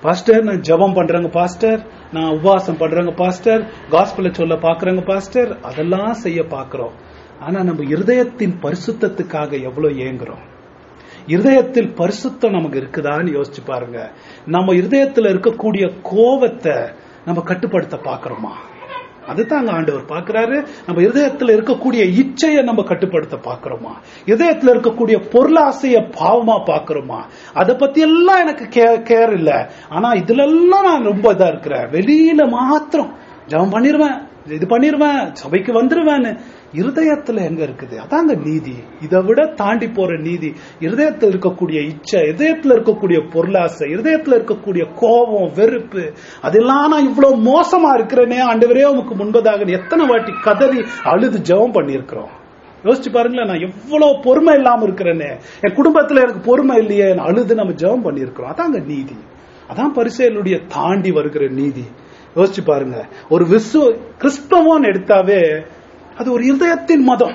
A: பாஸ்டர் நான் ஜெபம் பண்றேங்க பாஸ்டர் நான் உபவாசம் பண்றேங்க பாஸ்டர் காஸ்பல சொல்ல பாக்குறேங்க பாஸ்டர் அதெல்லாம் செய்ய பாக்குறோம் ஆனா நம்ம இருதயத்தின் பரிசுத்தத்துக்காக எவ்வளவு ஏங்குறோம் இருதயத்தில் பரிசுத்தம் நமக்கு இருக்குதான்னு யோசிச்சு பாருங்க நம்ம இருதயத்துல இருக்கக்கூடிய கோபத்தை நம்ம கட்டுப்படுத்த பாக்குறோமா அதுதான் அங்க ஆண்டவர் பாக்குறாரு நம்ம இருதயத்துல இருக்கக்கூடிய இச்சையை நம்ம கட்டுப்படுத்த பாக்குறோமா இதயத்துல இருக்கக்கூடிய பொருளாசைய பாவமா பாக்குறோமா அதை பத்தி எல்லாம் எனக்கு கேர் இல்ல ஆனா இதுல எல்லாம் நான் ரொம்ப இதா இருக்கிறேன் வெளியில மாத்திரம் ஜெபம் பண்ணிருவேன் இது பண்ணிருவேன் சபைக்கு வந்துருவேன்னு இருதயத்துல எங்க இருக்குது அதாங்க நீதி இதை விட தாண்டி போற நீதி இருதயத்துல இருக்கக்கூடிய இச்சை இதயத்துல இருக்கக்கூடிய பொருளாசை இருதயத்துல இருக்கக்கூடிய கோபம் வெறுப்பு அதெல்லாம் நான் இவ்வளவு மோசமா இருக்கிறேனே ஆண்டவரே உமக்கு முன்பதாக எத்தனை வாட்டி கதறி அழுது ஜெபம் பண்ணியிருக்கிறோம் யோசிச்சு பாருங்களேன் நான் எவ்வளவு பொறுமை இல்லாம இருக்கிறேனே என் குடும்பத்துல எனக்கு பொறுமை இல்லையே அழுது நம்ம ஜெபம் பண்ணியிருக்கிறோம் அதாங்க நீதி அதான் பரிசைகளுடைய தாண்டி வருகிற நீதி யோசிச்சு பாருங்க ஒரு விஸ்வ கிறிஸ்தவம் எடுத்தாவே அது ஒரு இருதயத்தின் மதம்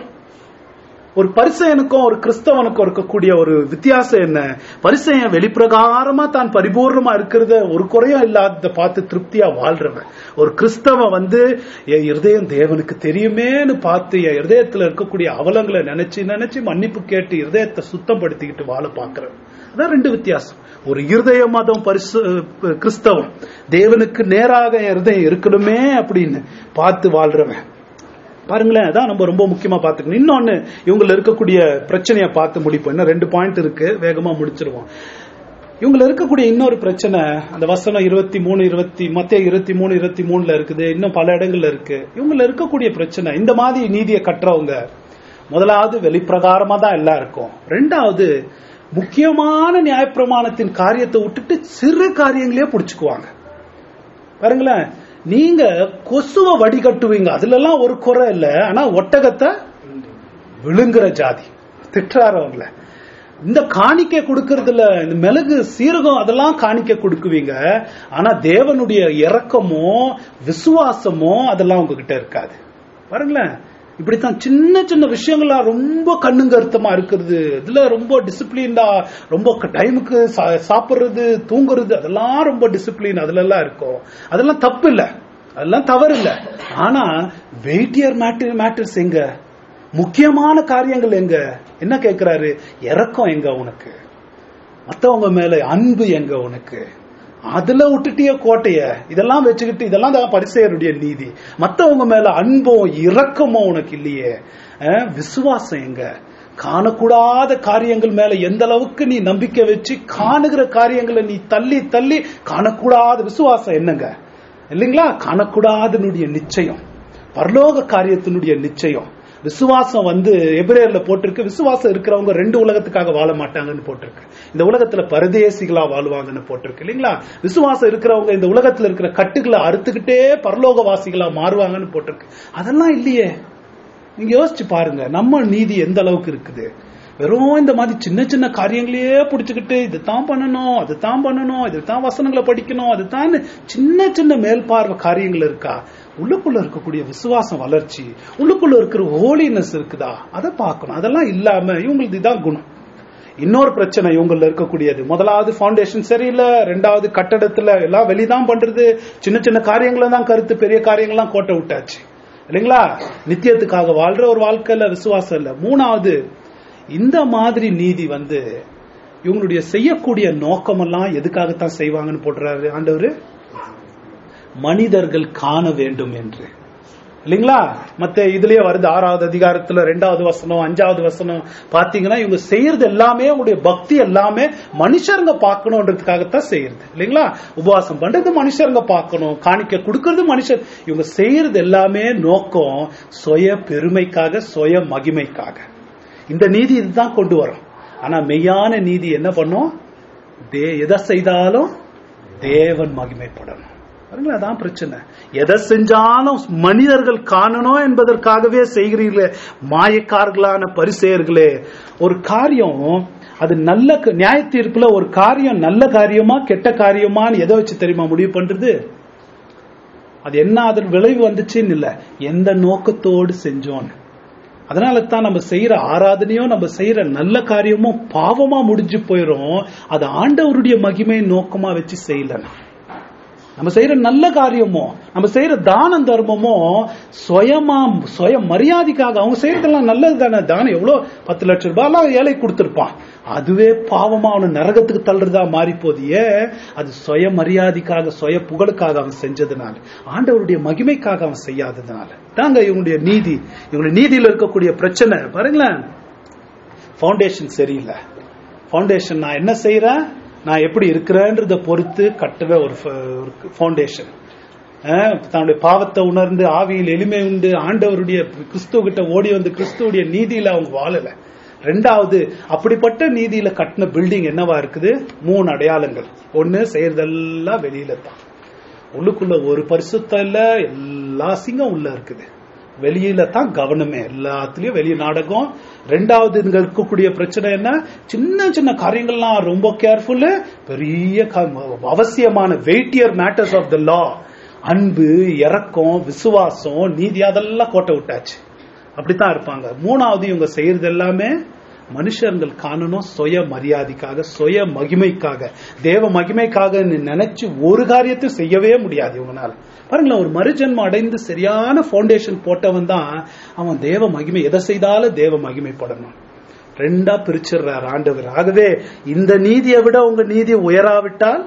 A: ஒரு பரிசையனுக்கும் ஒரு கிறிஸ்தவனுக்கும் இருக்கக்கூடிய ஒரு வித்தியாசம் என்ன பரிசையன் வெளிப்பிரகாரமா தான் பரிபூர்ணமா இருக்கிறத ஒரு குறையும் இல்லாத பார்த்து திருப்தியா வாழ்றவன் ஒரு கிறிஸ்தவன் வந்து என் இருதயம் தேவனுக்கு தெரியுமேன்னு பார்த்து என் இருதயத்துல இருக்கக்கூடிய அவலங்களை நினைச்சு நினைச்சு மன்னிப்பு கேட்டு இருதயத்தை சுத்தப்படுத்திக்கிட்டு வாழ பாக்குறவன் அதான் ரெண்டு வித்தியாசம் ஒரு இருதய மதம் பரிசு கிறிஸ்தவம் தேவனுக்கு நேராக என் இருதயம் இருக்கணுமே அப்படின்னு பார்த்து வாழ்றவன் பாருங்களேன் அதான் நம்ம ரொம்ப முக்கியமா பாத்துக்கணும் இன்னொன்னு இவங்க இருக்கக்கூடிய பிரச்சனையை பார்த்து முடிப்போம் இன்னும் ரெண்டு பாயிண்ட் இருக்கு வேகமா முடிச்சிருவோம் இவங்க இருக்கக்கூடிய இன்னொரு பிரச்சனை அந்த வசனம் இருபத்தி மூணு இருபத்தி மத்திய இருபத்தி மூணு இருபத்தி மூணுல இருக்குது இன்னும் பல இடங்கள்ல இருக்கு இவங்க இருக்கக்கூடிய பிரச்சனை இந்த மாதிரி நீதியை கட்டுறவங்க முதலாவது வெளிப்பிரகாரமா தான் எல்லாம் இருக்கும் ரெண்டாவது முக்கியமான நியாயப்பிரமாணத்தின் காரியத்தை விட்டுட்டு சிறு காரியங்களையே புடிச்சுக்குவாங்க பாருங்களேன் நீங்க கொசுவ வடிகட்டுவீங்க அதுல எல்லாம் ஒரு குறை இல்ல ஆனா ஒட்டகத்தை விழுங்குற ஜாதி திட்டுறாரு அவங்கள இந்த காணிக்கை கொடுக்கறதுல இந்த மிளகு சீரகம் அதெல்லாம் காணிக்க கொடுக்குவீங்க ஆனா தேவனுடைய இறக்கமோ விசுவாசமோ அதெல்லாம் உங்ககிட்ட இருக்காது பாருங்களேன் இப்படித்தான் சின்ன சின்ன விஷயங்கள்லாம் ரொம்ப கண்ணுங்கருத்தமா இருக்கிறது இதுல ரொம்ப டிசிப்ளின்டா ரொம்ப டைமுக்கு சாப்பிடுறது தூங்குறது அதெல்லாம் ரொம்ப டிசிப்ளின் அதுல எல்லாம் இருக்கும் அதெல்லாம் தப்பு இல்ல அதெல்லாம் தவறு இல்ல ஆனா வெயிட்டியர் மேட்டர் மேட்டர்ஸ் எங்க முக்கியமான காரியங்கள் எங்க என்ன கேட்கிறாரு இறக்கம் எங்க உனக்கு மத்தவங்க மேல அன்பு எங்க உனக்கு அதுல விட்டுட்டிய கோட்டைய இதெல்லாம் வச்சுக்கிட்டு இதெல்லாம் தான் பரிசெயருடைய நீதி மத்தவங்க மேல அன்பும் இரக்கமும் உனக்கு இல்லையே விசுவாசம் எங்க காணக்கூடாத காரியங்கள் மேல எந்த அளவுக்கு நீ நம்பிக்கை வச்சு காணுகிற காரியங்களை நீ தள்ளி தள்ளி காணக்கூடாத விசுவாசம் என்னங்க இல்லைங்களா காணக்கூடாதனுடைய நிச்சயம் பரலோக காரியத்தினுடைய நிச்சயம் விசுவாசம் வந்து எபிரேயர்ல போட்டிருக்கு விசுவாசம் இருக்கிறவங்க ரெண்டு உலகத்துக்காக வாழ மாட்டாங்கன்னு போட்டிருக்கு இந்த உலகத்துல பரதேசிகளா வாழ்வாங்கன்னு போட்டிருக்கு இல்லைங்களா விசுவாசம் இருக்கிறவங்க இந்த உலகத்துல இருக்கிற கட்டுகளை அறுத்துக்கிட்டே பரலோகவாசிகளா மாறுவாங்கன்னு போட்டிருக்கு அதெல்லாம் இல்லையே நீங்க யோசிச்சு பாருங்க நம்ம நீதி எந்த அளவுக்கு இருக்குது வெறும் இந்த மாதிரி சின்ன சின்ன காரியங்களையே பிடிச்சுக்கிட்டு இதுதான் பண்ணணும் அதுதான் பண்ணணும் இதுதான் வசனங்களை படிக்கணும் அதுதான் சின்ன சின்ன மேல்பார்வை காரியங்கள் இருக்கா உள்ளுக்குள்ள இருக்கக்கூடிய விசுவாசம் வளர்ச்சி உள்ளுக்குள்ள இருக்கிற ஹோலினஸ் இருக்குதா அதை பார்க்கணும் அதெல்லாம் இல்லாம இவங்களுக்கு இதான் குணம் இன்னொரு பிரச்சனை இவங்கள இருக்கக்கூடியது முதலாவது பவுண்டேஷன் சரியில்லை ரெண்டாவது கட்டடத்துல எல்லாம் வெளிதான் பண்றது சின்ன சின்ன காரியங்களை தான் கருத்து பெரிய காரியங்கள்லாம் கோட்டை விட்டாச்சு இல்லைங்களா நித்தியத்துக்காக வாழ்ற ஒரு வாழ்க்கையில விசுவாசம் இல்ல மூணாவது இந்த மாதிரி நீதி வந்து இவங்களுடைய செய்யக்கூடிய நோக்கமெல்லாம் எதுக்காகத்தான் செய்வாங்கன்னு போடுறாரு ஆண்டவர் மனிதர்கள் காண வேண்டும் என்று இல்லைங்களா மத்த இதுலயே வருது ஆறாவது அதிகாரத்துல ரெண்டாவது வசனம் அஞ்சாவது வசனம் பாத்தீங்கன்னா இவங்க செய்யறது எல்லாமே உங்களுடைய பக்தி எல்லாமே மனுஷருங்க பார்க்கணுன்றதுக்காகத்தான் செய்யறது இல்லைங்களா உபவாசம் பண்றது மனுஷருங்க பார்க்கணும் காணிக்க கொடுக்கறது மனுஷர் இவங்க செய்யறது எல்லாமே நோக்கம் சுய பெருமைக்காக சுய மகிமைக்காக இந்த நீதி இதுதான் கொண்டு வரும் ஆனா மெய்யான நீதி என்ன பண்ணும் தே எதை செய்தாலும் தேவன் மகிமைப்படணும் பாருங்களா அதான் பிரச்சனை எதை செஞ்சாலும் மனிதர்கள் காணணும் என்பதற்காகவே செய்கிறீர்களே மாயக்காரர்களான பரிசெயர்களே ஒரு காரியம் அது நல்ல நியாய தீர்ப்புல ஒரு காரியம் நல்ல காரியமா கெட்ட காரியமான்னு எதை வச்சு தெரியுமா முடிவு பண்றது அது என்ன அதன் விளைவு வந்துச்சுன்னு இல்ல எந்த நோக்கத்தோடு செஞ்சோன்னு அதனால தான் நம்ம செய்யற ஆராதனையும் நம்ம செய்யற நல்ல காரியமும் பாவமா முடிஞ்சு போயிரும் அது ஆண்டவருடைய மகிமை நோக்கமா வச்சு செய்யலன்னா நம்ம செய்யற நல்ல காரியமோ நம்ம செய்யற தானம் தர்மமோ சுயமா சுய மரியாதைக்காக அவங்க செய்யறதெல்லாம் நல்லது தானே தானம் எவ்வளவு பத்து லட்சம் ரூபாய் எல்லாம் ஏழை கொடுத்திருப்பான் அதுவே பாவமா அவனை நரகத்துக்கு தள்ளுறதா மாறி போதியே அது சுய மரியாதைக்காக சுய புகழுக்காக அவன் செஞ்சதுனால ஆண்டவருடைய மகிமைக்காக அவன் செய்யாததுனால தாங்க இவங்களுடைய நீதி இவங்களுடைய நீதியில இருக்கக்கூடிய பிரச்சனை பாருங்களேன் ஃபவுண்டேஷன் சரியில்லை ஃபவுண்டேஷன் நான் என்ன செய்யறேன் நான் எப்படி இருக்கிறேன்றத பொறுத்து கட்டுற ஒரு ஃபவுண்டேஷன் தன்னுடைய பாவத்தை உணர்ந்து ஆவியில் எளிமை உண்டு ஆண்டவருடைய கிறிஸ்துவ கிட்ட ஓடி வந்து கிறிஸ்துவுடைய நீதியில அவங்க வாழல ரெண்டாவது அப்படிப்பட்ட நீதியில கட்டின பில்டிங் என்னவா இருக்குது மூணு அடையாளங்கள் ஒண்ணு செய்யறதெல்லாம் வெளியில தான் உள்ளுக்குள்ள ஒரு பரிசுத்தம் இல்ல எல்லா சிங்கம் உள்ள இருக்குது வெளியில தான் கவனமே எல்லாத்துலயும் வெளிய நாடகம் ரெண்டாவது இங்க இருக்கக்கூடிய பிரச்சனை என்ன சின்ன சின்ன காரியங்கள்லாம் ரொம்ப கேர்ஃபுல் பெரிய கா- அவசியமான வெயிட்டியர் மேட்டர்ஸ் ஆஃப் த லா அன்பு இரக்கம் விசுவாசம் நீதி அதெல்லாம் கோட்டை விட்டாச்சு அப்படித்தான் இருப்பாங்க மூணாவது இவங்க செய்யறது எல்லாமே மனுஷர்கள் காணணும் சுய மரியாதைக்காக சுய மகிமைக்காக தேவ மகிமைக்காக நினைச்சு ஒரு காரியத்தையும் செய்யவே முடியாது இவங்கனால பாருங்களேன் ஒரு மறுஜன்மம் அடைந்து சரியான ஃபவுண்டேஷன் போட்டவன் தான் அவன் தேவ மகிமை எதை செய்தாலும் தேவ மகிமைப்படணும் ரெண்டா பிரிச்சிடுறார் ஆண்டவர் ஆகவே இந்த நீதியை விட உங்க நீதி உயராவிட்டால்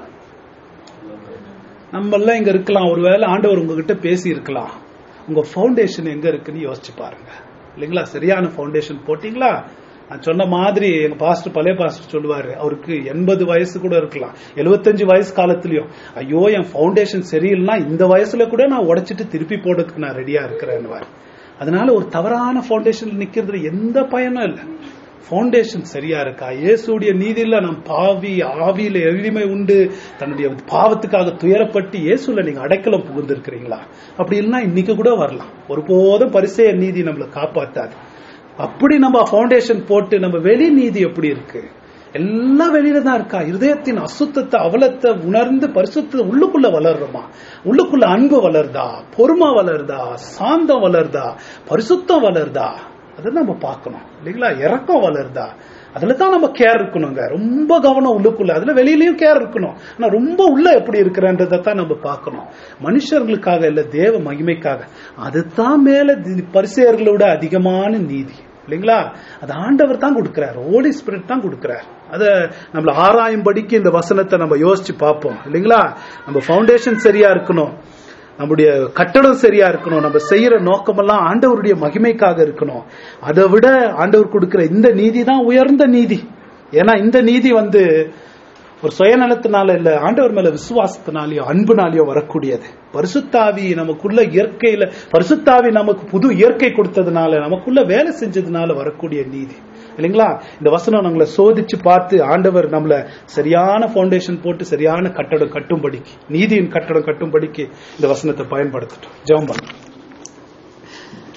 A: நம்ம எல்லாம் இங்க இருக்கலாம் ஒருவேளை ஆண்டவர் உங்ககிட்ட பேசி இருக்கலாம் உங்க ஃபவுண்டேஷன் எங்க இருக்குன்னு யோசிச்சு பாருங்க இல்லைங்களா சரியான ஃபவுண்டேஷன் போட்டீங்களா நான் சொன்ன மாதிரி எங்க பாஸ்டர் பழைய பாஸ்டர் சொல்லுவாரு அவருக்கு எண்பது வயசு கூட இருக்கலாம் எழுபத்தஞ்சு வயசு காலத்துலயும் ஐயோ என் ஃபவுண்டேஷன் சரியில்லைன்னா இந்த வயசுல கூட நான் உடைச்சிட்டு திருப்பி போடுறதுக்கு நான் ரெடியா இருக்கிறேன்னு அதனால ஒரு தவறான ஃபவுண்டேஷன்ல நிக்கிறதுல எந்த பயனும் இல்லை ஃபவுண்டேஷன் சரியா இருக்கா இயேசுடைய நீதியில நம் பாவி ஆவியில எளிமை உண்டு தன்னுடைய பாவத்துக்காக துயரப்பட்டு இயேசுல நீங்க அடைக்கலம் புகுந்திருக்கிறீங்களா அப்படி இல்லைன்னா இன்னைக்கு கூட வரலாம் ஒருபோதும் பரிசெய நீதி நம்மளை காப்பாத்தாது அப்படி நம்ம ஃபவுண்டேஷன் போட்டு நம்ம வெளி நீதி எப்படி இருக்கு எல்லாம் வெளியில தான் இருக்கா இருதயத்தின் அசுத்தத்தை அவலத்தை உணர்ந்து பரிசுத்த உள்ளுக்குள்ள வளர்றோமா உள்ளுக்குள்ள அன்பு வளருதா பொறுமை வளருதா சாந்தம் வளருதா பரிசுத்தம் வளருதா அதை நம்ம பார்க்கணும் இல்லைங்களா இறக்கம் வளருதா அதுல தான் நம்ம கேர் இருக்கணுங்க ரொம்ப கவனம் உள்ளுக்குள்ள அதுல வெளியிலயும் கேர் இருக்கணும் ஆனா ரொம்ப உள்ள எப்படி இருக்கிறன்றதை தான் நம்ம பார்க்கணும் மனுஷர்களுக்காக இல்ல தேவ மகிமைக்காக அதுதான் மேல தி- பரிசேயர்களோட அதிகமான நீதி இல்லைங்களா அது ஆண்டவர் தான் கொடுக்கிறார் ஹோலி ஸ்பிரிட் தான் கொடுக்கிறார் அத நம்மள ஆராயும்படிக்கு இந்த வசனத்தை நம்ம யோசிச்சு பார்ப்போம் இல்லைங்களா நம்ம ஃபவுண்டேஷன் சரியா இருக்கணும் நம்முடைய கட்டடம் சரியா இருக்கணும் நம்ம செய்யற நோக்கமெல்லாம் ஆண்டவருடைய மகிமைக்காக இருக்கணும் அதை விட ஆண்டவர் கொடுக்கிற இந்த நீதி தான் உயர்ந்த நீதி ஏன்னா இந்த நீதி வந்து ஒரு சுயநலத்தினால இல்ல ஆண்டவர் மேல விசுவாசத்தினாலயோ அன்புனாலயோ வரக்கூடியது பரிசுத்தாவி நமக்குள்ள இயற்கையில பரிசுத்தாவி நமக்கு புது இயற்கை கொடுத்ததுனால நமக்குள்ள வேலை செஞ்சதுனால வரக்கூடிய நீதி இல்லைங்களா இந்த வசனம் நம்மளை சோதிச்சு பார்த்து ஆண்டவர் நம்மள சரியான ஃபவுண்டேஷன் போட்டு சரியான கட்டடம் கட்டும்படிக்கு நீதியின் கட்டடம் கட்டும்படிக்கு இந்த வசனத்தை பயன்படுத்தட்டும் ஜெபம் பண்ணும்